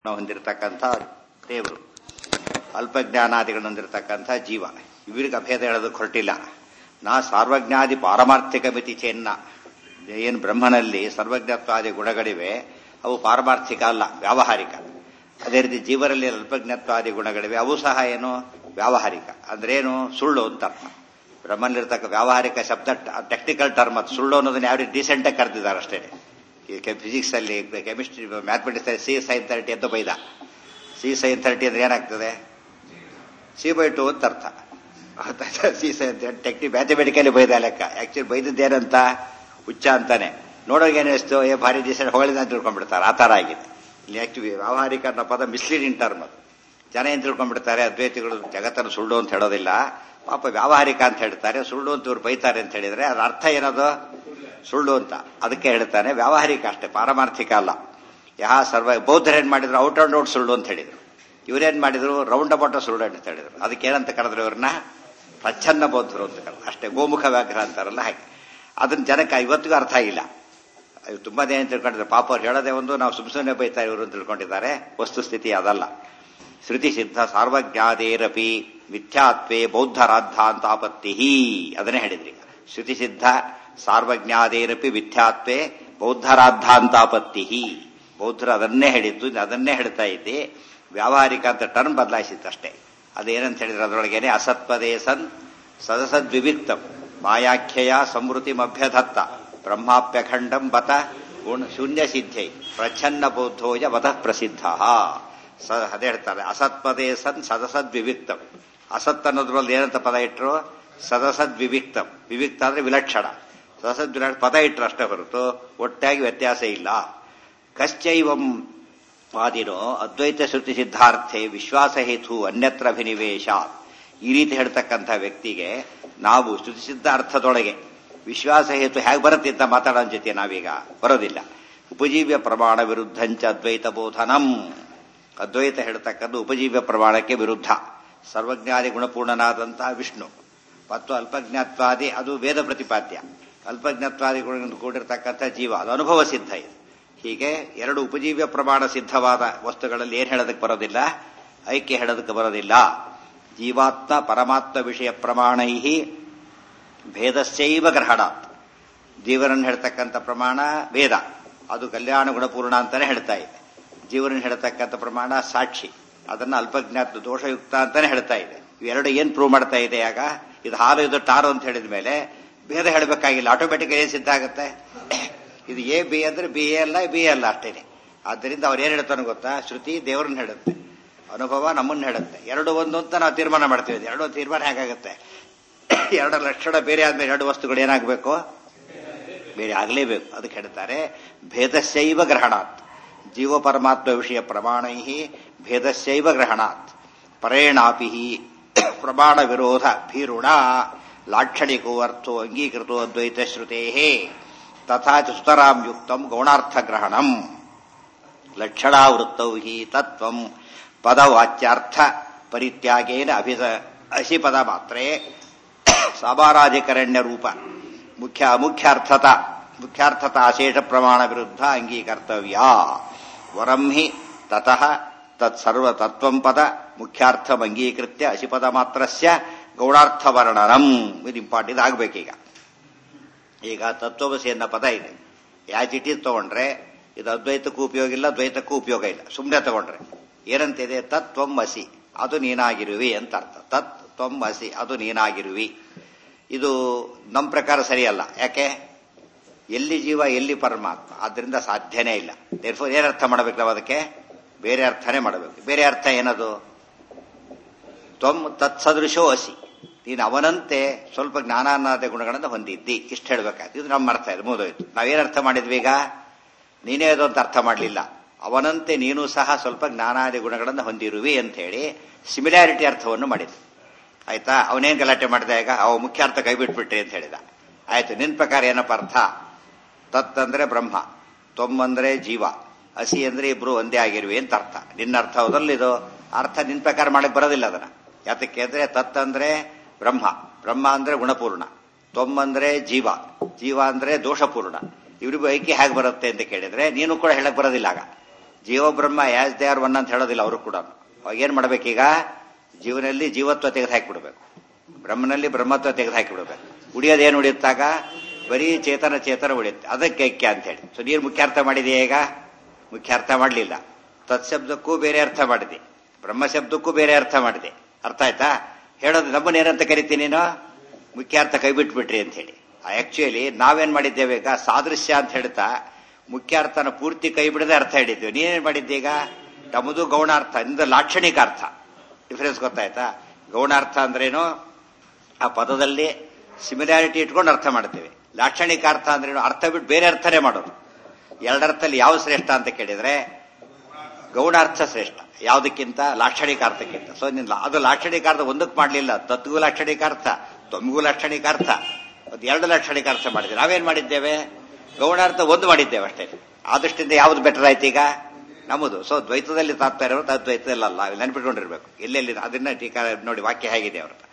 ನಾವು ಹೊಂದಿರತಕ್ಕಂಥ ದೇವರು ಅಲ್ಪಜ್ಞಾನಾದಿಗಳನ್ನು ಹೊಂದಿರತಕ್ಕಂಥ ಜೀವ ಇವರಿಗೆ ಅಭೇದ ಹೇಳೋದಕ್ಕೆ ಹೊರಟಿಲ್ಲ ನಾ ಸಾರ್ವಜ್ಞಾದಿ ಪಾರಮಾರ್ಥಿಕ ಮಿತಿ ಚೆನ್ನ ಏನು ಬ್ರಹ್ಮನಲ್ಲಿ ಸರ್ವಜ್ಞತ್ವಾದಿ ಗುಣಗಳಿವೆ ಅವು ಪಾರಮಾರ್ಥಿಕ ಅಲ್ಲ ವ್ಯಾವಹಾರಿಕ ಅದೇ ರೀತಿ ಜೀವರಲ್ಲಿ ಅಲ್ಪಜ್ಞತ್ವಾದಿ ಗುಣಗಳಿವೆ ಅವು ಸಹ ಏನು ವ್ಯಾವಹಾರಿಕ ಅಂದ್ರೇನು ಸುಳ್ಳು ಅಂತ ಅರ್ಥ ಬ್ರಹ್ಮನಲ್ಲಿರ್ತಕ್ಕ ವ್ಯಾವಹಾರಿಕ ಶಬ್ದ ಟೆಕ್ನಿಕಲ್ ಟರ್ಮ್ ಅದು ಸುಳ್ಳು ಅನ್ನೋದನ್ನ ಯಾವ ರೀತಿ ಡೀಸೆಂಟಾಗಿ ಕರೆದಿದ್ದಾರೆ ಅಷ್ಟೇ ಫಿಸಿಕ್ಸ್ ಅಲ್ಲಿ chemistry mathematics C sine thirty ಅಂತ ಬೈದ ಸಿ ಸೈನ್ ತರ್ಟಿ ಅಂದ್ರೆ ಏನಾಗ್ತದೆ ಸಿ ಬೈ ಟು ಅಂತ ಅರ್ಥ ಸಿ ಸೈನ್ ಟೆಕ್ನಿ ಮ್ಯಾಥಮೆಟಿಕಲಿ ಬೈದ ಲೆಕ್ಕ ಆಕ್ಚುಲಿ ಬೈದದ್ದೇನಂತ ಹುಚ್ಚ ಅಂತಾನೆ ನೋಡೋಕೆ ಏನಿಸ್ತು ಏ ಭಾರಿ ದಿವಸ ಹೊಗಳಿದ ಅಂತ ತಿಳ್ಕೊಂಡ್ಬಿಡ್ತಾರೆ ಆ ಥರ ಆಗಿದೆ ಇಲ್ಲಿ ಆಕ್ಚುಲಿ ವ್ಯಾವಹಾರಿಕ ಅನ್ನೋ ಪದ ಮಿಸ್ಲೀಡಿಂಗ್ ಟರ್ಮ್ ಅದು ಜನ ಏನ್ ತಿಳ್ಕೊಂಡ್ಬಿಡ್ತಾರೆ ಅದ್ವೈತಿಗಳು ಜಗತ್ತನ್ನು ಸುಳ್ಳು ಅಂತ ಹೇಳೋದಿಲ್ಲ ಪಾಪ ವ್ಯಾವಹಾರಿಕ ಅಂತ ಹೇಳ್ತಾರೆ ಸುಳ್ಳು ಅಂತ ಇವ್ರು ಬೈತಾರೆ ಅಂತ ಹೇಳಿದ್ರೆ ಅದ್ರ ಅರ್ಥ ಏನದು ಸುಳ್ಳು ಅಂತ ಅದಕ್ಕೆ ಹೇಳ್ತಾನೆ ವ್ಯಾವಹಾರಿಕ ಅಷ್ಟೇ ಪಾರಮಾರ್ಥಿಕ ಅಲ್ಲ ಯಾ ಸರ್ವ ಬೌದ್ಧರು ಏನ್ ಮಾಡಿದ್ರು ಔಟ್ ಅಂಡ್ ಔಟ್ ಸುಳ್ಳು ಅಂತ ಹೇಳಿದ್ರು ಇವ್ರೇನ್ ಮಾಡಿದ್ರು ರೌಂಡ್ ಅಬೌಟ್ ಸುಳ್ಳು ಅಂತ ಹೇಳಿದ್ರು ಅದಕ್ಕೆ ಏನಂತ ಕರೆದ್ರು ಇವ್ರನ್ನ ಪ್ರಚ್ಛನ್ನ ಬೌದ್ಧರು ಅಂತ ಕರೆದ್ರು ಅಷ್ಟೇ ಗೋಮುಖ ವ್ಯಾಘ್ರ ಅಂತಾರಲ್ಲ ಹಾಗೆ ಅದನ್ನ ಜನಕ್ಕೆ ಇವತ್ತಿಗೂ ಅರ್ಥ ಆಗಿಲ್ಲ ತುಂಬಾ ಜನ ತಿಳ್ಕೊಂಡಿದ್ದಾರೆ ಪಾಪ ಅವ್ರು ಹೇಳೋದೇ ಒಂದು ನಾವು ಸುಮ್ ಸುಮ್ಮನೆ ಬೈತಾರೆ ಇವರು ಅಂತ ತಿಳ್ಕೊಂಡಿದ್ದಾರೆ ವಸ್ತುಸ್ಥಿತಿ ಅದಲ್ಲ ಶ್ರುತಿ ಸಿದ್ಧ ಸಾರ್ವಜ್ಞಾದೇರಪಿ ಮಿಥ್ಯಾತ್ವೇ ಬೌದ್ಧರಾದ್ದಾಂತಾಪತ್ತಿ ಅದನ್ನೇ ಹೇಳಿದ್ರಿ ಶ್ರುತಿ ಸಿದ್ಧ ಸಾರ್ವಜ್ಞಾದೇರಪಿ ಮಿಥ್ಯಾತ್ವೇ ಬೌದ್ಧರಾದ್ದಾಂತಾಪತ್ತಿ ಬೌದ್ಧರು ಅದನ್ನೇ ಹೇಳಿದ್ದು ಅದನ್ನೇ ಹೇಳ್ತಾ ಇದ್ದೆ ವ್ಯಾವಹಾರಿಕ ಅಂತ ಟರ್ಮ್ ಬದಲಾಯಿಸಿತ್ತಷ್ಟೇ ಅದೇನಂತ ಹೇಳಿದ್ರೆ ಅದರೊಳಗೇನೆ ಅಸತ್ಪದೇ ಸನ್ ಸದಸದ್ವಿವಿಕ್ತಂ ಮಾಯಾಖ್ಯಯ ಸಮೃತಿಮಭ್ಯಧತ್ತ ಬ್ರಹ್ಮಾಪ್ಯಖಂಡಂ ಬತ ಗುಣ ಶೂನ್ಯ ಸಿದ್ಧೈ ಪ್ರಚ್ಛನ್ನ ಬೌದ್ಧೋಯ ವತಃ ಪ್ರಸಿದ್ಧ ಅದೇ ಹೇಳ್ತಾರೆ ಅಸತ್ಪದೇ ಸನ್ ಸದಸದ್ವಿವಿಕ್ತಂ ಅಸತ್ ಅನ್ನೋದ್ರಲ್ಲಿ ಏನಂತ ಪದ ಇಟ್ಟರು ಸದಸದ್ ವಿವಿಕ್ತಂ ವಿವಿಕ್ತ ಅಂದ್ರೆ ವಿಲಕ್ಷಣ ಸದಸದ್ ವಿಲಕ್ಷ ಪದ ಇಟ್ಟರು ಅಷ್ಟೇ ಹೊರತು ಒಟ್ಟಾಗಿ ವ್ಯತ್ಯಾಸ ಇಲ್ಲ ಕಶ್ಚೈವಂ ವಾದಿನೋ ಅದ್ವೈತ ಶ್ರುತಿ ಸಿದ್ಧಾರ್ಥೆ ವಿಶ್ವಾಸ ಹೇತು ಅನ್ಯತ್ರ ಅಭಿನಿವೇಶ ಈ ರೀತಿ ಹೇಳ್ತಕ್ಕಂಥ ವ್ಯಕ್ತಿಗೆ ನಾವು ಶ್ರುತಿ ಸಿದ್ಧಾರ್ಥದೊಳಗೆ ವಿಶ್ವಾಸ ಹೇತು ಹೇಗೆ ಬರುತ್ತೆ ಅಂತ ಮಾತಾಡೋ ಜೊತೆ ನಾವೀಗ ಬರೋದಿಲ್ಲ ಉಪಜೀವ್ಯ ಪ್ರಮಾಣ ವಿರುದ್ಧಂಚ ಅದ್ವೈತ ಬೋಧನಂ ಅದ್ವೈತ ಹೇಳ್ತಕ್ಕದ್ದು ಉಪಜೀವ್ಯ ಪ್ರಮಾಣಕ್ಕೆ ವಿರುದ್ಧ ಸರ್ವಜ್ಞಾದಿ ಗುಣಪೂರ್ಣನಾದಂತಹ ವಿಷ್ಣು ಮತ್ತು ಅಲ್ಪಜ್ಞಾತ್ವಾದಿ ಅದು ವೇದ ಪ್ರತಿಪಾದ್ಯ ಅಲ್ಪಜ್ಞಾತ್ವಾದಿ ಗುಣ ಕೂಡಿರ್ತಕ್ಕಂಥ ಜೀವ ಅದು ಅನುಭವ ಸಿದ್ಧ ಇದೆ ಹೀಗೆ ಎರಡು ಉಪಜೀವ್ಯ ಪ್ರಮಾಣ ಸಿದ್ಧವಾದ ವಸ್ತುಗಳಲ್ಲಿ ಏನ್ ಹೇಳೋದಕ್ಕೆ ಬರೋದಿಲ್ಲ ಐಕ್ಯ ಹೇಳೋದಕ್ಕೆ ಬರೋದಿಲ್ಲ ಜೀವಾತ್ಮ ಪರಮಾತ್ಮ ವಿಷಯ ಪ್ರಮಾಣೈ ಭೇದಸ್ಯೈವ ಗ್ರಹಣಾತ್ ಜೀವನನ್ನು ಹೇಳ್ತಕ್ಕಂಥ ಪ್ರಮಾಣ ವೇದ ಅದು ಕಲ್ಯಾಣ ಗುಣಪೂರ್ಣ ಅಂತಾನೆ ಹೇಳ್ತಾ ಇದೆ ಜೀವನ ಹೇಳ್ತಕ್ಕಂಥ ಪ್ರಮಾಣ ಸಾಕ್ಷಿ ಅದನ್ನ ಅಲ್ಪಜ್ಞಾತ ದೋಷಯುಕ್ತ ಅಂತಾನೆ ಹೇಳ್ತಾ ಇದೆ ಇವೆರಡು ಏನ್ ಪ್ರೂವ್ ಮಾಡ್ತಾ ಇದೆ ಆಗ ಇದು ಹಾಲು ಇದು ಟಾರು ಅಂತ ಹೇಳಿದ ಮೇಲೆ ಭೇದ ಹೇಳಬೇಕಾಗಿಲ್ಲ ಆಟೋಮೆಟಿಕ್ ಏನ್ ಸಿದ್ಧ ಆಗುತ್ತೆ ಇದು ಎ ಬಿ ಅಂದ್ರೆ ಬಿ ಎ ಅಲ್ಲ ಬಿ ಅಲ್ಲ ಅಷ್ಟೇನೆ ಆದ್ದರಿಂದ ಅವ್ರು ಏನ್ ಹೇಳ್ತಾನೆ ಗೊತ್ತಾ ಶ್ರುತಿ ದೇವರನ್ನ ಹೇಳುತ್ತೆ ಅನುಭವ ನಮ್ಮನ್ನ ಹೇಳುತ್ತೆ ಎರಡು ಒಂದು ಅಂತ ನಾವು ತೀರ್ಮಾನ ಮಾಡ್ತೀವಿ ಎರಡು ತೀರ್ಮಾನ ಹೇಗಾಗುತ್ತೆ ಎರಡು ಲಕ್ಷಣ ಬೇರೆ ಆದ್ಮೇಲೆ ಎರಡು ವಸ್ತುಗಳು ಏನಾಗಬೇಕು ಬೇರೆ ಆಗಲೇಬೇಕು ಅದಕ್ಕೆ ಹೇಳ್ತಾರೆ ಭೇದಶೈವ ಗ್ರಹಣಾತ್ ಜೀವ ಪರಮಾತ್ಮ ವಿಷಯ ಪ್ರಮಾಣೈ ಭೇದಶೈವ ಗ್ರಹಣಾತ್ ಪರೇಣಾಪಿ ಪ್ರಮಾಣ ವಿರೋಧ ಭೀರುಣ ಲಾಕ್ಷಣಿಕೋ ಅರ್ಥೋ ಅಂಗೀಕೃತೋ ಅದ್ವೈತ ಶ್ರುತೇ ತಥಾ ಸುತರಾಂ ಯುಕ್ತಂ ಗೌಣಾರ್ಥಗ್ರಹಣಂ ಲಕ್ಷಣಾವೃತ್ತೌ ಹಿ ತತ್ವಂ ಪದವಾಚ್ಯಾರ್ಥ ಪರಿತ್ಯಾಗೇನ ಅಭಿಸ ಅಸಿಪದ ಮಾತ್ರೇ ಸಾಮಾರಾಧಿಕರಣ್ಯ ರೂಪ ಮುಖ್ಯ ಮುಖ್ಯಾರ್ಥತ ಮುಖ್ಯಾರ್ಥತ ಅಶೇಷ ಪ್ರಮಾಣ ವಿರುದ್ಧ ಅಂಗೀಕರ್ತವ್ಯ ವರಂ ಹಿ ತತಃ ತತ್ಸರ್ವ ತತ್ವಂ ಪದ ಮುಖ್ಯಾರ್ಥಂ ಅಂಗೀಕೃತ್ಯ ಅಸಿಪದ ಮಾತ್ರಸ್ಯ ಗೌಡಾರ್ಥ ವರ್ಣನಂ ಇದು ಇಂಪಾರ್ಟೆಂಟ್ ಆಗ್ಬೇಕೀಗ ಈಗ ತತ್ವಮಸಿ ಅನ್ನೋ ಪದ ಇದೆ ಯಾಚ್ ಇಟ್ ತಗೊಂಡ್ರೆ ಇದು ಅದ್ವೈತಕ್ಕೂ ಉಪಯೋಗ ಇಲ್ಲ ದ್ವೈತಕ್ಕೂ ಉಪಯೋಗ ಇಲ್ಲ ಸುಮ್ಮನೆ ತಗೊಂಡ್ರೆ ಏನಂತಿದೆ ತತ್ವಂ ಅಸಿ ಅದು ನೀನಾಗಿರುವಿ ಅಂತ ಅರ್ಥ ತತ್ ತ್ವಂ ಅಸಿ ಅದು ನೀನಾಗಿರುವಿ ಇದು ನಮ್ಮ ಪ್ರಕಾರ ಸರಿಯಲ್ಲ ಯಾಕೆ ಎಲ್ಲಿ ಜೀವ ಎಲ್ಲಿ ಪರಮಾತ್ಮ ಆದ್ರಿಂದ ಸಾಧ್ಯನೇ ಇಲ್ಲ ದೇರ್ಫೋರ್ ಏನ್ ಅರ್ಥ ಮಾಡಬೇಕು ನಾವು ಅದಕ್ಕೆ ಬೇರೆ ಅರ್ಥನೇ ಮಾಡಬೇಕು ಬೇರೆ ಅರ್ಥ ಏನದು ತ್ವಂ ತತ್ಸದೃಶೋ ಅಸಿ ನೀನು ಅವನಂತೆ ಸ್ವಲ್ಪ ಜ್ಞಾನಾನಾದ ಗುಣಗಳನ್ನು ಹೊಂದಿದ್ದಿ ಇಷ್ಟು ಹೇಳ್ಬೇಕಾಯ್ತು ಇದು ನಮ್ಮ ಅರ್ಥ ಇದು ಮುಗಿದೋಯ್ತು ನಾವೇನ್ ಅರ್ಥ ಮಾಡಿದ್ವಿ ಈಗ ನೀನೇ ಅದು ಅಂತ ಅರ್ಥ ಮಾಡಲಿಲ್ಲ ಅವನಂತೆ ನೀನು ಸಹ ಸ್ವಲ್ಪ ಜ್ಞಾನಾದಿ ಗುಣಗಳನ್ನು ಹೊಂದಿರುವಿ ಅಂತ ಹೇಳಿ ಸಿಮಿಲಾರಿಟಿ ಅರ್ಥವನ್ನು ಮಾಡಿದ್ವಿ ಆಯ್ತಾ ಅವನೇನ್ ಗಲಾಟೆ ಮಾಡಿದ ಈಗ ಅವ ಮುಖ್ಯ ಅರ್ಥ ಕೈ ಬಿಟ್ಬಿಟ್ರಿ ಅಂತ ಹೇಳಿದ ಆಯ್ತು ನಿನ್ ಪ್ರಕಾರ ಏನಪ್ಪ ಅರ್ಥ ತತ್ ಅಂದ್ರೆ ಬ್ರಹ್ಮ ತೊಂಬಂದ್ರೆ ಜೀವ ಹಸಿ ಅಂದ್ರೆ ಇಬ್ರು ಒಂದೇ ಆಗಿರುವೆ ಅಂತ ಅರ್ಥ ನಿನ್ನ ಅರ್ಥ ಹೌದಲ್ಲ ಇದು ಅರ್ಥ ನಿನ್ ಪ್ರಕಾರ ಮಾಡಕ್ ಬರೋದಿಲ್ಲ ಅದನ್ನ ಯಾತಕ್ಕೆ ಅಂದ್ರೆ ತತ್ ಅಂದ್ರೆ ಬ್ರಹ್ಮ ಬ್ರಹ್ಮ ಅಂದ್ರೆ ಗುಣಪೂರ್ಣ ತೊಂಬಂದ್ರೆ ಜೀವ ಜೀವ ಅಂದ್ರೆ ದೋಷಪೂರ್ಣ ಇವರಿಗೂ ಐಕ್ಯ ಹೇಗೆ ಬರುತ್ತೆ ಅಂತ ಕೇಳಿದ್ರೆ ನೀನು ಕೂಡ ಹೇಳಕ್ ಬರೋದಿಲ್ಲ ಆಗ ಜೀವ Brahma as they are one ಅಂತ ಹೇಳೋದಿಲ್ಲ ಅವರು ಕೂಡ ಅವಾಗ ಏನ್ ಮಾಡ್ಬೇಕೀಗ ಜೀವನಲ್ಲಿ ಜೀವತ್ವ ತೆಗೆದು ಹಾಕಿಬಿಡ್ಬೇಕು ಬ್ರಹ್ಮನಲ್ಲಿ ಬ್ರಹ್ಮತ್ವ ತೆಗೆದು ಹಾಕಿಬಿಡ್ಬೇಕು ಉಳಿಯೋದೇನು ಉಳಿಯುತ್ತಾಗ ಬರೀ ಚೇತನ ಚೇತನ ಉಳಿಯುತ್ತೆ ಅದಕ್ಕೆ ಐಕ್ಯ ಅಂತ ಹೇಳಿ ಸೊ ನೀರು ಮುಖ್ಯ ಅರ್ಥ ಮಾಡಿದೆಯಾ ಈಗ ಮುಖ್ಯ ಅರ್ಥ ಮಾಡಲಿಲ್ಲ ತತ್ಶಬ್ದಕ್ಕೂ ಬೇರೆ ಅರ್ಥ ಮಾಡಿದೆ ಬ್ರಹ್ಮ ಶಬ್ದಕ್ಕೂ ಬೇರೆ ಅರ್ಥ ಮಾಡಿದೆ ಅರ್ಥ ಆಯ್ತಾ ಹೇಳೋದು ನಮ್ಮನ್ನೇನಂತ ಕರಿತೀನಿ ನೀನು ಮುಖ್ಯ ಅರ್ಥ ಕೈ ಬಿಟ್ಬಿಟ್ರಿ ಅಂತ ಹೇಳಿ ಆಕ್ಚುಲಿ ನಾವೇನ್ ಮಾಡಿದ್ದೇವೆ ಈಗ ಸಾದೃಶ್ಯ ಅಂತ ಹೇಳ್ತಾ ಮುಖ್ಯ ಅರ್ಥನ ಪೂರ್ತಿ ಕೈ ಬಿಡದೆ ಅರ್ಥ ಹಿಡಿದ್ದೇವೆ ನೀನೇನ್ ಮಾಡಿದ್ದೆ ಈಗ ನಮ್ಮದು ಗೌಣಾರ್ಥ ಇಂದ ಲಾಕ್ಷಣಿಕ ಅರ್ಥ ಡಿಫರೆನ್ಸ್ ಗೊತ್ತಾಯ್ತಾ ಗೌಣಾರ್ಥ ಅಂದ್ರೇನು ಆ ಪದದಲ್ಲಿ ಸಿಮಿಲಾರಿಟಿ ಇಟ್ಕೊಂಡು ಅರ್ಥ ಮಾಡ್ತೇವೆ ಲಾಕ್ಷಣಿಕ ಅರ್ಥ ಅಂದ್ರೇನು ಅರ್ಥ ಬಿಟ್ಟು ಬೇರೆ ಅರ್ಥನೇ ಮಾಡೋದು ಎರಡರ್ಥದಲ್ಲಿ ಯಾವ ಶ್ರೇಷ್ಠ ಅಂತ ಕೇಳಿದ್ರೆ ಗೌಣಾರ್ಥ ಶ್ರೇಷ್ಠ ಯಾವುದಕ್ಕಿಂತ ಲಾಕ್ಷಣಿಕ ಅರ್ಥಕ್ಕಿಂತ ಸೊ ನಿನ್ನ ಅದು ಲಾಕ್ಷಣಿಕ ಅರ್ಥ ಒಂದಕ್ಕೆ ಮಾಡಲಿಲ್ಲ ತತ್ಗೂ ಲಾಕ್ಷಣಿಕ ಅರ್ಥ ತೊಮ್ಗೂ ಲಾಕ್ಷಣಿಕ ಅರ್ಥ ಅದು ಎರಡು ಲಾಕ್ಷಣಿಕ ಅರ್ಥ ಮಾಡಿದ್ವಿ ನಾವೇನ್ ಮಾಡಿದ್ದೇವೆ ಗೌಣಾರ್ಥ ಒಂದು ಮಾಡಿದ್ದೇವೆ ಅಷ್ಟೇ ಆ ದೃಷ್ಟಿಯಿಂದ ಯಾವ್ದು ಬೆಟರ್ ಆಯ್ತು ಈಗ ನಮ್ಮದು ಸೊ ದ್ವೈತದಲ್ಲಿ ತಾತ್ಪರ್ಯ ಇರೋದು ಅದ್ವೈತದಲ್ಲಿ ಅಲ್ಲ ನೆನಪಿಟ್ಕೊಂಡಿರ್ಬೇಕು ಎಲ್ಲೆಲ್ಲಿ ಅದನ್ನ ಟೀಕಾ ನೋಡಿ ವಾಕ್ಯ ಹೇಗಿದೆ ಅವ್ರದ್ದು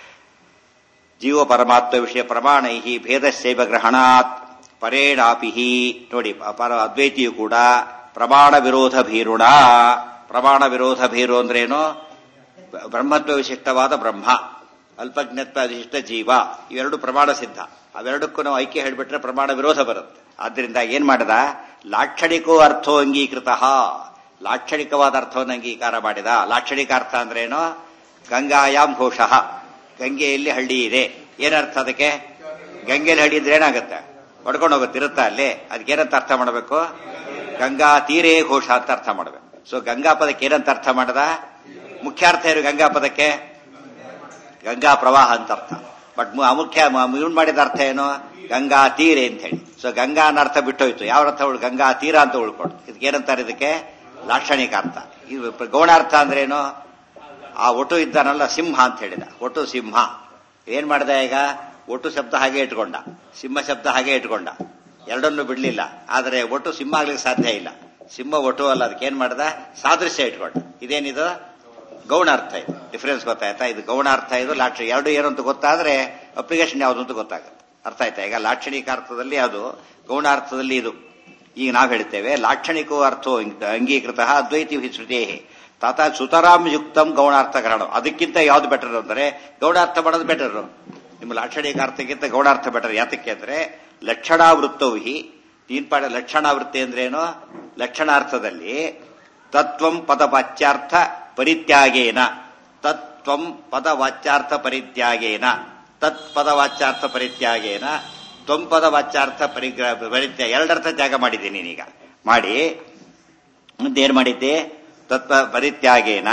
ಜೀವ ಪರಮಾತ್ಮ ವಿಷಯ ಪ್ರಮಾಣೈ ಭೇದಶೈವ ಗ್ರಹಣಾತ್ ಪರೇಣಾಪಿ ನೋಡಿ ಪರ ಅದ್ವೈತಿಯು ಕೂಡ ಪ್ರಮಾಣ ವಿರೋಧ ಭೀರುಣ ಪ್ರಮಾಣ ವಿರೋಧ ಭೀರು ಅಂದ್ರೇನು ಬ್ರಹ್ಮತ್ವ ವಿಶಿಷ್ಟವಾದ ಬ್ರಹ್ಮ ಅಲ್ಪಜ್ಞತ್ವ ವಿಶಿಷ್ಟ ಜೀವ ಇವೆರಡು ಪ್ರಮಾಣ ಸಿದ್ಧ ಅವೆರಡಕ್ಕೂ ನಾವು ಐಕ್ಯ ಹೇಳಿಬಿಟ್ರೆ ಪ್ರಮಾಣ ವಿರೋಧ ಬರುತ್ತೆ ಆದ್ರಿಂದ ಏನ್ ಮಾಡದ ಲಾಕ್ಷಣಿಕೋ ಅರ್ಥೋ ಅಂಗೀಕೃತ ಲಾಕ್ಷಣಿಕವಾದ ಅರ್ಥವನ್ನು ಅಂಗೀಕಾರ ಮಾಡಿದ ಲಾಕ್ಷಣಿಕ ಅರ್ಥ ಅಂದ್ರೇನು ಗಂಗಾಯಾಮ್ ಘೋಷಃ ಗಂಗೆಯಲ್ಲಿ ಹಳ್ಳಿ ಇದೆ ಏನರ್ಥ ಅದಕ್ಕೆ ಗಂಗೆಯಲ್ಲಿ ಹಳ್ಳಿ ಇದ್ರೆ ಏನಾಗುತ್ತೆ ಹೊಡ್ಕೊಂಡು ಹೋಗುತ್ತೆ ಇರುತ್ತಾ ಅಲ್ಲಿ ಅದಕ್ಕೇನಂತ ಅರ್ಥ ಮಾಡಬೇಕು ಗಂಗಾ ತೀರೇ ಘೋಷ ಅಂತ ಅರ್ಥ ಮಾಡಬೇಕು ಸೊ ಗಂಗಾ ಪದಕ್ಕೆ ಏನಂತ ಅರ್ಥ ಮಾಡದ ಮುಖ್ಯಾರ್ಥ ಏನು ಗಂಗಾ ಪದಕ್ಕೆ ಗಂಗಾ ಪ್ರವಾಹ ಅಂತ ಅರ್ಥ ಬಟ್ ಅಮುಖ್ಯ ಇವನ್ ಮಾಡಿದ ಅರ್ಥ ಏನು ಗಂಗಾ ತೀರೆ ಅಂತ ಹೇಳಿ ಸೊ ಗಂಗಾ ಅನ್ನೋ ಅರ್ಥ ಬಿಟ್ಟೋಯ್ತು ಯಾವ ಅರ್ಥ ಉಳ್ ಗಂಗಾ ತೀರ ಅಂತ ಉಳ್ಕೊಂಡು ಇದಕ್ಕೆ ಏನಂತಾರೆ ಇದಕ್ಕೆ ಲಾಕ್ಷಣಿಕ ಅರ್ಥ ಇದು ಗೌಣಾರ್ಥ ಅಂದ್ರೇನು ಆ ಒಟು ಇದ್ದಾನಲ್ಲ ಸಿಂಹ ಅಂತ ಹೇಳಿದ ಒಟು ಸಿಂಹ ಏನ್ ಮಾಡ್ದ ಈಗ ಒಟ್ಟು ಶಬ್ದ ಹಾಗೆ ಇಟ್ಕೊಂಡ ಸಿಂಹ ಶಬ್ದ ಹಾಗೆ ಇಟ್ಕೊಂಡ ಎರಡನ್ನು ಬಿಡ್ಲಿಲ್ಲ ಆದರೆ ಒಟ್ಟು ಸಿಂಹ ಆಗ್ಲಿಕ್ಕೆ ಸಾಧ್ಯ ಇಲ್ಲ ಸಿಂಹ ಒಟ್ಟು ಅಲ್ಲ ಅದಕ್ಕೆ ಏನ್ ಮಾಡ್ದ ಸಾದೃಶ್ಯ ಇಟ್ಕೊಂಡ ಇದೇನಿದು ಗೌಣಾರ್ಥ ಇದು ಡಿಫರೆನ್ಸ್ ಗೊತ್ತಾಯ್ತಾ ಇದು ಗೌಣಾರ್ಥ ಇದು ಲಾಕ್ಷ ಎರಡು ಏನು ಅಂತ ಗೊತ್ತಾದ್ರೆ ಅಪ್ಲಿಕೇಶನ್ ಯಾವುದು ಅಂತ ಗೊತ್ತಾಗುತ್ತೆ ಅರ್ಥ ಆಯ್ತಾ ಈಗ ಲಾಕ್ಷಣಿಕ ಅರ್ಥದಲ್ಲಿ ಅದು ಗೌಣಾರ್ಥದಲ್ಲಿ ಇದು ಈಗ ನಾವು ಹೇಳ್ತೇವೆ ಲಾಕ್ಷಣಿಕೋ ಅರ್ಥೋ ಅಂಗೀಕೃತ ಅದ್ವೈತಿ ಶ್ರುತೇ ತಾತ ಸುತರಾಮ್ ಯುಕ್ತಂ ಗೌಣಾರ್ಥ ಗ್ರಹಣ ಅದಕ್ಕಿಂತ ಯಾವ್ದು ಬೆಟರ್ ಅಂದರೆ ಗೌಣಾರ್ಥ ಮಾಡೋದು ಬೆಟರ್ ನಿಮ್ಮ ಲಾಕ್ಷಣಿಕ ಅರ್ಥಕ್ಕಿಂತ ಗೌಣಾರ್ಥ ಬೆಟರ್ ಯಾತಕ್ಕೆ ಅಂದ್ರೆ ಲಕ್ಷಣಾವೃತ್ತವು ಹಿ ತೀನ್ಪಾಡ ಲಕ್ಷಣಾವೃತ್ತಿ ಅಂದ್ರೇನು ಲಕ್ಷಣಾರ್ಥದಲ್ಲಿ ತತ್ವಂ ಪದವಾಚ್ಯಾರ್ಥ ಪರಿತ್ಯಾಗೇನ ತತ್ವಂ ಪದವಾಚ್ಯಾರ್ಥ ಪರಿತ್ಯಾಗೇನ ತತ್ ಪದವಾಚ್ಯಾರ್ಥ ಪರಿತ್ಯಾಗೇನ ತ್ವಂ ಪದವಾಚ್ಯಾರ್ಥ ಪರಿಗ್ರಹ ಪರಿತ್ಯಾಗ ಎರಡರ್ಥ ತ್ಯಾಗ ಮಾಡಿದ್ದೀನಿ ನೀನೀಗ ಮಾಡಿ ಮುಂದೆ ಏನ್ ಮಾಡಿದ್ದೆ ತತ್ವ ಪರಿತ್ಯಾಗೇನ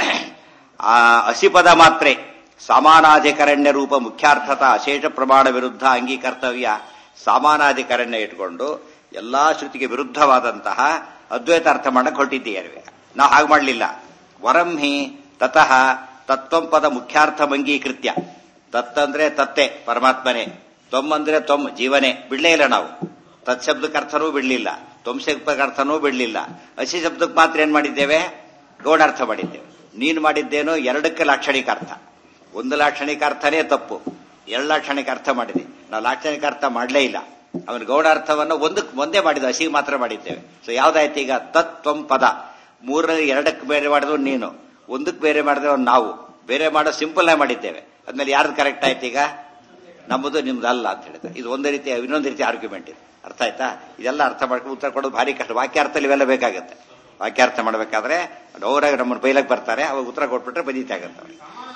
ಆ ಅಸಿಪದ ಮಾತ್ರೆ ಸಮಾನಾಧಿಕರಣ್ಯ ರೂಪ ಮುಖ್ಯಾರ್ಥತ ಅಶೇಷ ಪ್ರಮಾಣ ವಿರುದ್ಧ ಅಂಗೀಕರ್ತವ್ಯ ಸಮಾನಾಧಿಕರಣ್ಯ ಇಟ್ಕೊಂಡು ಎಲ್ಲಾ ಶ್ರುತಿಗೆ ವಿರುದ್ಧವಾದಂತಹ ಅದ್ವೈತ ಅರ್ಥ ಮಾಡಕ್ ಹೊರಟಿದ್ದೀವಿ ನಾವು ಹಾಗೆ ಮಾಡಲಿಲ್ಲ ವರಂಹಿ ತತಃ ತತ್ವಂ ಪದ ಮುಖ್ಯಾರ್ಥ ಅಂಗೀಕೃತ್ಯ ತತ್ತಂದ್ರೆ ತತ್ತೆ ಪರಮಾತ್ಮನೇ ತೊಮ್ಮಂದ್ರೆ ತೊಮ್ ಜೀವನೇ ಬಿಡ್ಲೇ ಇಲ್ಲ ನಾವು ತತ್ಶಬ್ದಕ್ಕೆ ಅರ್ಥನೂ ಬಿಡ್ಲಿಲ್ಲ ತೊಮ್ ಶಬ್ದಕ್ಕೆ ಅರ್ಥನೂ ಬಿಡ್ಲಿಲ್ಲ ಹಸಿ ಶಬ್ದಕ್ಕೆ ಮಾತ್ರ ಏನ್ ಮಾಡಿದ್ದೇವೆ ಗೌಡಾರ್ಥ ಮಾಡಿದ್ದೇವೆ ನೀನು ಮಾಡಿದ್ದೇನೋ ಎರಡಕ್ಕೆ ಲಾಕ್ಷಣಿಕ ಅರ್ಥ ಒಂದು ಲಾಕ್ಷಣಿಕ ಅರ್ಥನೇ ತಪ್ಪು ಎರಡು ಲಾಕ್ಷಣಿಕ ಅರ್ಥ ಮಾಡಿದೆ ನಾವು ಲಾಕ್ಷಣಿಕ ಅರ್ಥ ಮಾಡಲೇ ಇಲ್ಲ ಅವನ ಗೌಡಾರ್ಥವನ್ನು ಒಂದಕ್ಕೆ ಒಂದೇ ಮಾಡಿದ ಹಸಿಗೆ ಮಾತ್ರ ಮಾಡಿದ್ದೇವೆ ಸೊ ಯಾವ್ದಾಯ್ತು ಈಗ ತತ್ವಂ ಪದ ಮೂರರಲ್ಲಿ ಎರಡಕ್ಕೆ ಬೇರೆ ಮಾಡಿದ್ರು ನೀನು ಒಂದಕ್ಕೆ ಬೇರೆ ಮಾಡಿದ್ರೆ ನಾವು ಬೇರೆ ಮಾಡೋ ಸಿಂಪಲ್ ಆಗಿ ಮಾಡಿದ್ದೇವೆ ಅದ್ಮೇಲೆ ಯಾರ್ದು ಕರೆಕ್ಟ್ ಆಯ್ತು ಈಗ ನಮ್ಮದು ನಿಮ್ದು ಅಲ್ಲ ಅಂತ ಹೇಳಿದ್ರೆ ಇದು ಒಂದು ರೀತಿ ಇನ್ನೊಂದು ರೀತಿ ಆರ್ಗ್ಯುಮೆಂಟ್ ಇದೆ ಅರ್ಥ ಆಯ್ತಾ ಇದೆಲ್ಲ ಅರ್ಥ ಮಾಡ್ಕೊಂಡು ಉತ್ತರ ಕೊಡೋದು ಭಾರಿ ಕಷ್ಟ ವಾಕ್ಯಾರ್ಥದಲ್ಲಿ ಇವೆಲ್ಲ ಬೇಕಾಗುತ್ತೆ ವಾಕ್ಯಾರ್ಥ ಮಾಡಬೇಕಾದ್ರೆ ಡೋರಾಗಿ ನಮ್ಮನ್ನು ಬೈಲಕ್ಕೆ ಬರ್ತಾರೆ ಅವಾಗ ಉತ್ತರ ಕೊಟ್ಬಿಟ್ರೆ ಬದೀತಿ ಆಗುತ್ತೆ ಅವ್ರಿಗೆ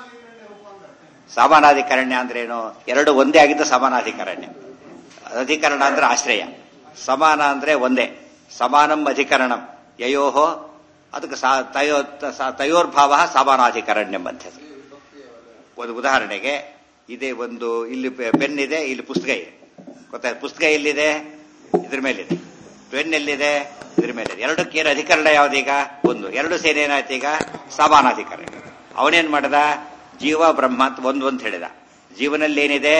ಸಮಾನಾಧಿಕರಣ್ಯ ಅಂದ್ರೆ ಏನು ಎರಡು ಒಂದೇ ಆಗಿದ್ದ ಸಮಾನಾಧಿಕರಣ್ಯ ಅಧಿಕರಣ ಅಂದ್ರೆ ಆಶ್ರಯ ಸಮಾನ ಅಂದ್ರೆ ಒಂದೇ ಸಮಾನಂ ಅಧಿಕರಣಂ ಯಯೋಹೋ ಅದಕ್ಕೆ ತಯೋ ತಯೋರ್ಭಾವ ಸಮಾನಾಧಿಕರಣ್ಯಂ ಅಂತ ಒಂದು ಉದಾಹರಣೆಗೆ ಇದೆ ಒಂದು ಇಲ್ಲಿ ಪೆನ್ ಇದೆ ಇಲ್ಲಿ ಪುಸ್ತಕ ಇದೆ ಗೊತ್ತಾಯ್ತು ಪುಸ್ತಕ ಎಲ್ಲಿದೆ ಇದ್ರ ಮೇಲಿದೆ ಪೆನ್ ಎಲ್ಲಿದೆ ಇದ್ರ ಮೇಲಿದೆ ಎರಡಕ್ಕೆ ಏನು ಅಧಿಕರಣ ಯಾವ್ದೀಗ ಒಂದು ಎರಡು ಸೇರಿ ಏನಾಯ್ತು ಈಗ ಸಮಾನಾಧಿಕರಣ ಅವನೇನ್ ಮಾಡದ ಜೀವ ಬ್ರಹ್ಮ ಅಂತ ಒಂದು ಅಂತ ಹೇಳಿದ ಜೀವನಲ್ಲಿ ಏನಿದೆ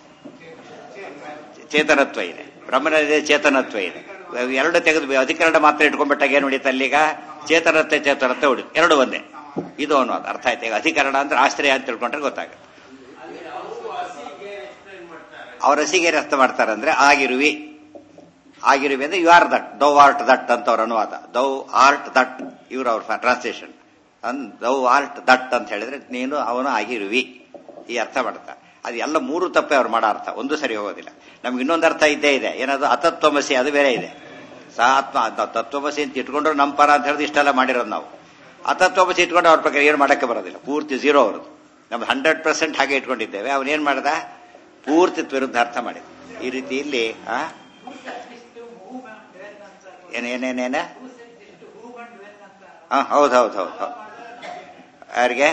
ಚೇತನತ್ವ ಇದೆ ಬ್ರಹ್ಮನಲ್ಲಿ ಚೇತನತ್ವ ಇದೆ ಎರಡು ತೆಗೆದು ಅಧಿಕರಣ ಮಾತ್ರ ಇಟ್ಕೊಂಡ್ಬಿಟ್ಟಾಗ ಏನು ಹೊಡಿತ ಅಲ್ಲಿಗ ಚೇತನತ್ವ ಚೇತನತ್ವ ಹೊಡಿ ಎರಡು ಒಂದೇ ಇದು ಅನ್ನೋದು ಅರ್ಥ ಆಯ್ತು ಈಗ ಅಧಿಕರಣ ಅಂದ್ರೆ ಆಶ್ರಯ ಅಂತ ತಿಳ್ಕೊಂಡ್ರೆ ಗೊತ್ತಾಗುತ್ತೆ ಅವ್ರ ಹಸಿಗೆ ಅರ್ಥ ಮಾಡ್ತಾರಂದ್ರೆ ಆಗಿರುವಿ ಆಗಿರುವೆ ಅಂದ್ರೆ you are that thou art that ಅಂತ ಅವ್ರ ಅನುವಾದ ದೌ ಆರ್ಟ್ ದಟ್ ಇವ್ರ ಅವ್ರ ಟ್ರಾನ್ಸ್ಲೇಷನ್ ದೌ ಆರ್ಟ್ ದಟ್ ಅಂತ ಹೇಳಿದ್ರೆ ನೀನು ಅವನು ಆಗಿರುವಿ ಈ ಅರ್ಥ ಮಾಡ್ತಾ ಅದು ಎಲ್ಲ ಮೂರು ತಪ್ಪೆ ಅವ್ರು ಮಾಡೋ ಅರ್ಥ ಒಂದು ಸರಿ ಹೋಗೋದಿಲ್ಲ ನಮ್ಗೆ ಇನ್ನೊಂದು ಅರ್ಥ ಇದ್ದೇ ಇದೆ ಏನದು ಅತತ್ವಮಸಿ ಅದು ಬೇರೆ ಇದೆ ಸಹ ಆತ್ಮ ಅದ್ ತತ್ವಮಸಿ ಅಂತ ಇಟ್ಕೊಂಡ್ರು ನಮ್ಮ ಪರ ಅಂತ ಹೇಳಿದ್ರೆ ಇಷ್ಟೆಲ್ಲ ಮಾಡಿರೋದು ನಾವು ಅತತ್ವಮಸಿ ಇಟ್ಕೊಂಡು ಅವ್ರ ಪ್ರಕಾರ ಏನು ಮಾಡಕ್ಕೆ ಬರೋದಿಲ್ಲ ಪೂರ್ತಿ ಝೀರೋ ಅವ್ರದ್ದು ನಮ್ದು ಹಂಡ್ರೆಡ್ ಪರ್ಸೆಂಟ್ ಹಾಗೆ ಇಟ್ಕೊಂಡಿದ್ದೇವೆ ಅವನೇನ್ ಮಾಡ್ದ ಪೂರ್ತಿ ವಿರುದ್ಧ ಅರ್ಥ ಮಾಡಿದ ಈ ರೀತಿ ಇಲ್ಲಿ ಆ ಏನೇನೇನೇನ ಹಾ ಹೌದು ಹೌದು ಹೌದು ಹೌದು ಯಾರಿಗೆ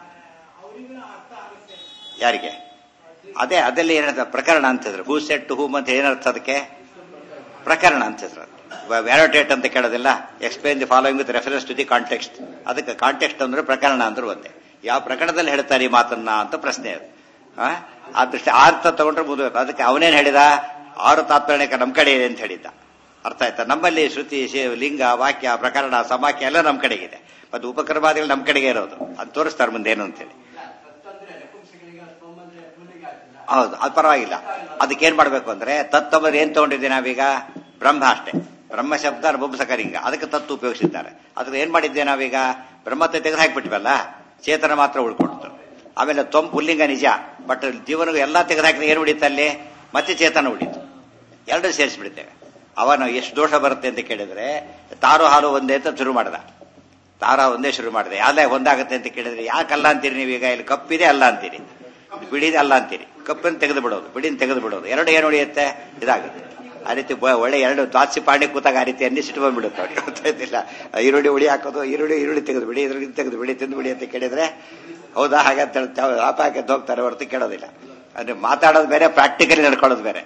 ಯಾರಿಗೆ ಅದೇ ಅದೆಲ್ಲ ಏನರ್ಥ ಪ್ರಕರಣ ಅಂತಿದ್ರು ಹೂ ಸೆಟ್ ಹೂಮ್ ಅಂತ ಏನರ್ಥ ಅದಕ್ಕೆ ಪ್ರಕರಣ ಅಂತಿದ್ರು ವ್ಯಾರೋಟೇಟ್ ಅಂತ ಕೇಳೋದಿಲ್ಲ explain the following with reference to the context ಅದಕ್ಕೆ ಕಾಂಟೆಕ್ಸ್ಟ್ ಅಂದ್ರೆ ಪ್ರಕರಣ ಅಂದ್ರೆ ಒಂದೇ ಯಾವ ಪ್ರಕರಣದಲ್ಲಿ ಹೇಳ್ತಾರೆ ಈ ಮಾತನ್ನ ಅಂತ ಪ್ರಶ್ನೆ ಅದು ಆ? ಆ ದೃಷ್ಟಿ ಆರ್ಥ ತಗೊಂಡ್ರೆ ಮುದ್ಬೇಕು ಅದಕ್ಕೆ ಅವನೇನ್ ಹೇಳಿದ ಆರು ತಾತ್ಪರ್ಣಿಕ ನಮ್ ಕಡೆ ಇದೆ ಅಂತ ಹೇಳಿದ್ದ ಅರ್ಥ ಆಯ್ತಾ ನಮ್ಮಲ್ಲಿ ಶ್ರುತಿ ಶಿ- ಲಿಂಗ ವಾಕ್ಯ ಪ್ರಕರಣ ಸಮಾಕ್ಯ ಎಲ್ಲ ನಮ್ ಕಡೆಗಿದೆ ಮತ್ತೆ ಉಪಕ್ರಮಾದಿಗಳು ನಮ್ ಕಡೆಗೆ ಇರೋದು ಅದು ತೋರಿಸ್ತಾರೆ ಮುಂದೆ ಏನು ಅಂತೇಳಿ ಹೌದು ಅದು ಪರವಾಗಿಲ್ಲ ಅದಕ್ಕೆ ಏನ್ ಮಾಡ್ಬೇಕು ಅಂದ್ರೆ ತತ್ವ ಏನ್ ತಗೊಂಡಿದ್ದೀವಿ ನಾವೀಗ ಬ್ರಹ್ಮ ಅಷ್ಟೇ ಬ್ರಹ್ಮ ಶಬ್ದ ನಪುಂಸಕರಿಂಗ ಅದಕ್ಕೆ ತತ್ವ ಉಪಯೋಗಿಸಿದ್ದಾರೆ ಅದಕ್ಕೆ ಏನ್ ಮಾಡಿದ್ದೇವೆ ನಾವೀಗ ಬ್ರಹ್ಮತೆ ತೆಗೆದು ಹಾಕ್ಬಿಟ್ವಲ್ಲ ಚೇತನ ಮಾತ್ರ ಉಳ್ಕೊಡ್ತು ಆಮೇಲೆ ತೊಂಬ ಪುಲ್ಲಿಂಗ ನಿಜ ಬಟ್ ಜೀವನ ಎಲ್ಲಾ ತೆಗೆದು ಹಾಕಿದ್ರೆ ಏನ್ ಉಳಿತು ಅಲ್ಲಿ ಮತ್ತೆ ಚೇತನ ಉಳಿತು ಎರಡು ಸೇರಿಸ್ಬಿಡ್ತೇವೆ ಅವನು ಎಷ್ಟು ದೋಷ ಬರುತ್ತೆ ಅಂತ ಕೇಳಿದ್ರೆ ತಾರು ಹಾಲು ಒಂದೇ ಅಂತ ಶುರು ಮಾಡ್ದ ತಾರ ಒಂದೇ ಶುರು ಮಾಡಿದೆ ಅಲ್ಲೇ ಒಂದಾಗುತ್ತೆ ಅಂತ ಕೇಳಿದ್ರೆ ಯಾಕಲ್ಲ ಅಂತೀರಿ ನೀವೀಗ ಇಲ್ಲಿ ಕಪ್ಪಿದೆ ಅಲ್ಲ ಅಂತೀರಿ ಬಿಡಿದೆ ಅಲ್ಲ ಅಂತೀರಿ ಕಪ್ಪನ್ನು ತೆಗೆದು ಬಿಡೋದು ಬಿಡಿನ ತೆಗೆದು ಬಿಡೋದು ಎರಡು ಏನು ಉಳಿಯುತ್ತೆ ಇದಾಗುತ್ತೆ ಆ ರೀತಿ ಬ- ಒಳ್ಳೆ ಎರಡು ದ್ವಾಸಿ ಪಾಂಡೆ ಕೂತಾಗ ಆ ರೀತಿ ಅನ್ನಿ ಸಿಟ್ಟು ಬಂದ್ಬಿಡುತ್ತೆ ಅವ್ರಿಗೆ ಗೊತ್ತಾಯ್ತಿಲ್ಲ ಈರುಳ್ಳಿ ಹುಳಿ ಹಾಕೋದು ಈರುಳ್ಳಿ ಈರುಳ್ಳಿ ತೆಗೆದು ಬಿಡಿ ಇದ್ರಲ್ಲಿ ತೆಗೆದು ಬಿಡಿ ತಿಂದು ಬಿಡಿ ಅಂತ ಕೇಳಿದ್ರೆ ಹೌದಾ ಹಾಗಂತ ಹೇಳ್ತಾರೆ ಲಾಪ ಹಾಕಿ ಹೋಗ್ತಾರೆ ಹೊರತು ಕೇಳೋದಿಲ್ಲ ಅಂದ್ರೆ ಮಾತಾಡೋದು ಬೇರೆ ಪ್ರಾಕ್ಟಿಕಲಿ ನಡ್ಕೊಳ್ಳೋದು ಬೇರೆ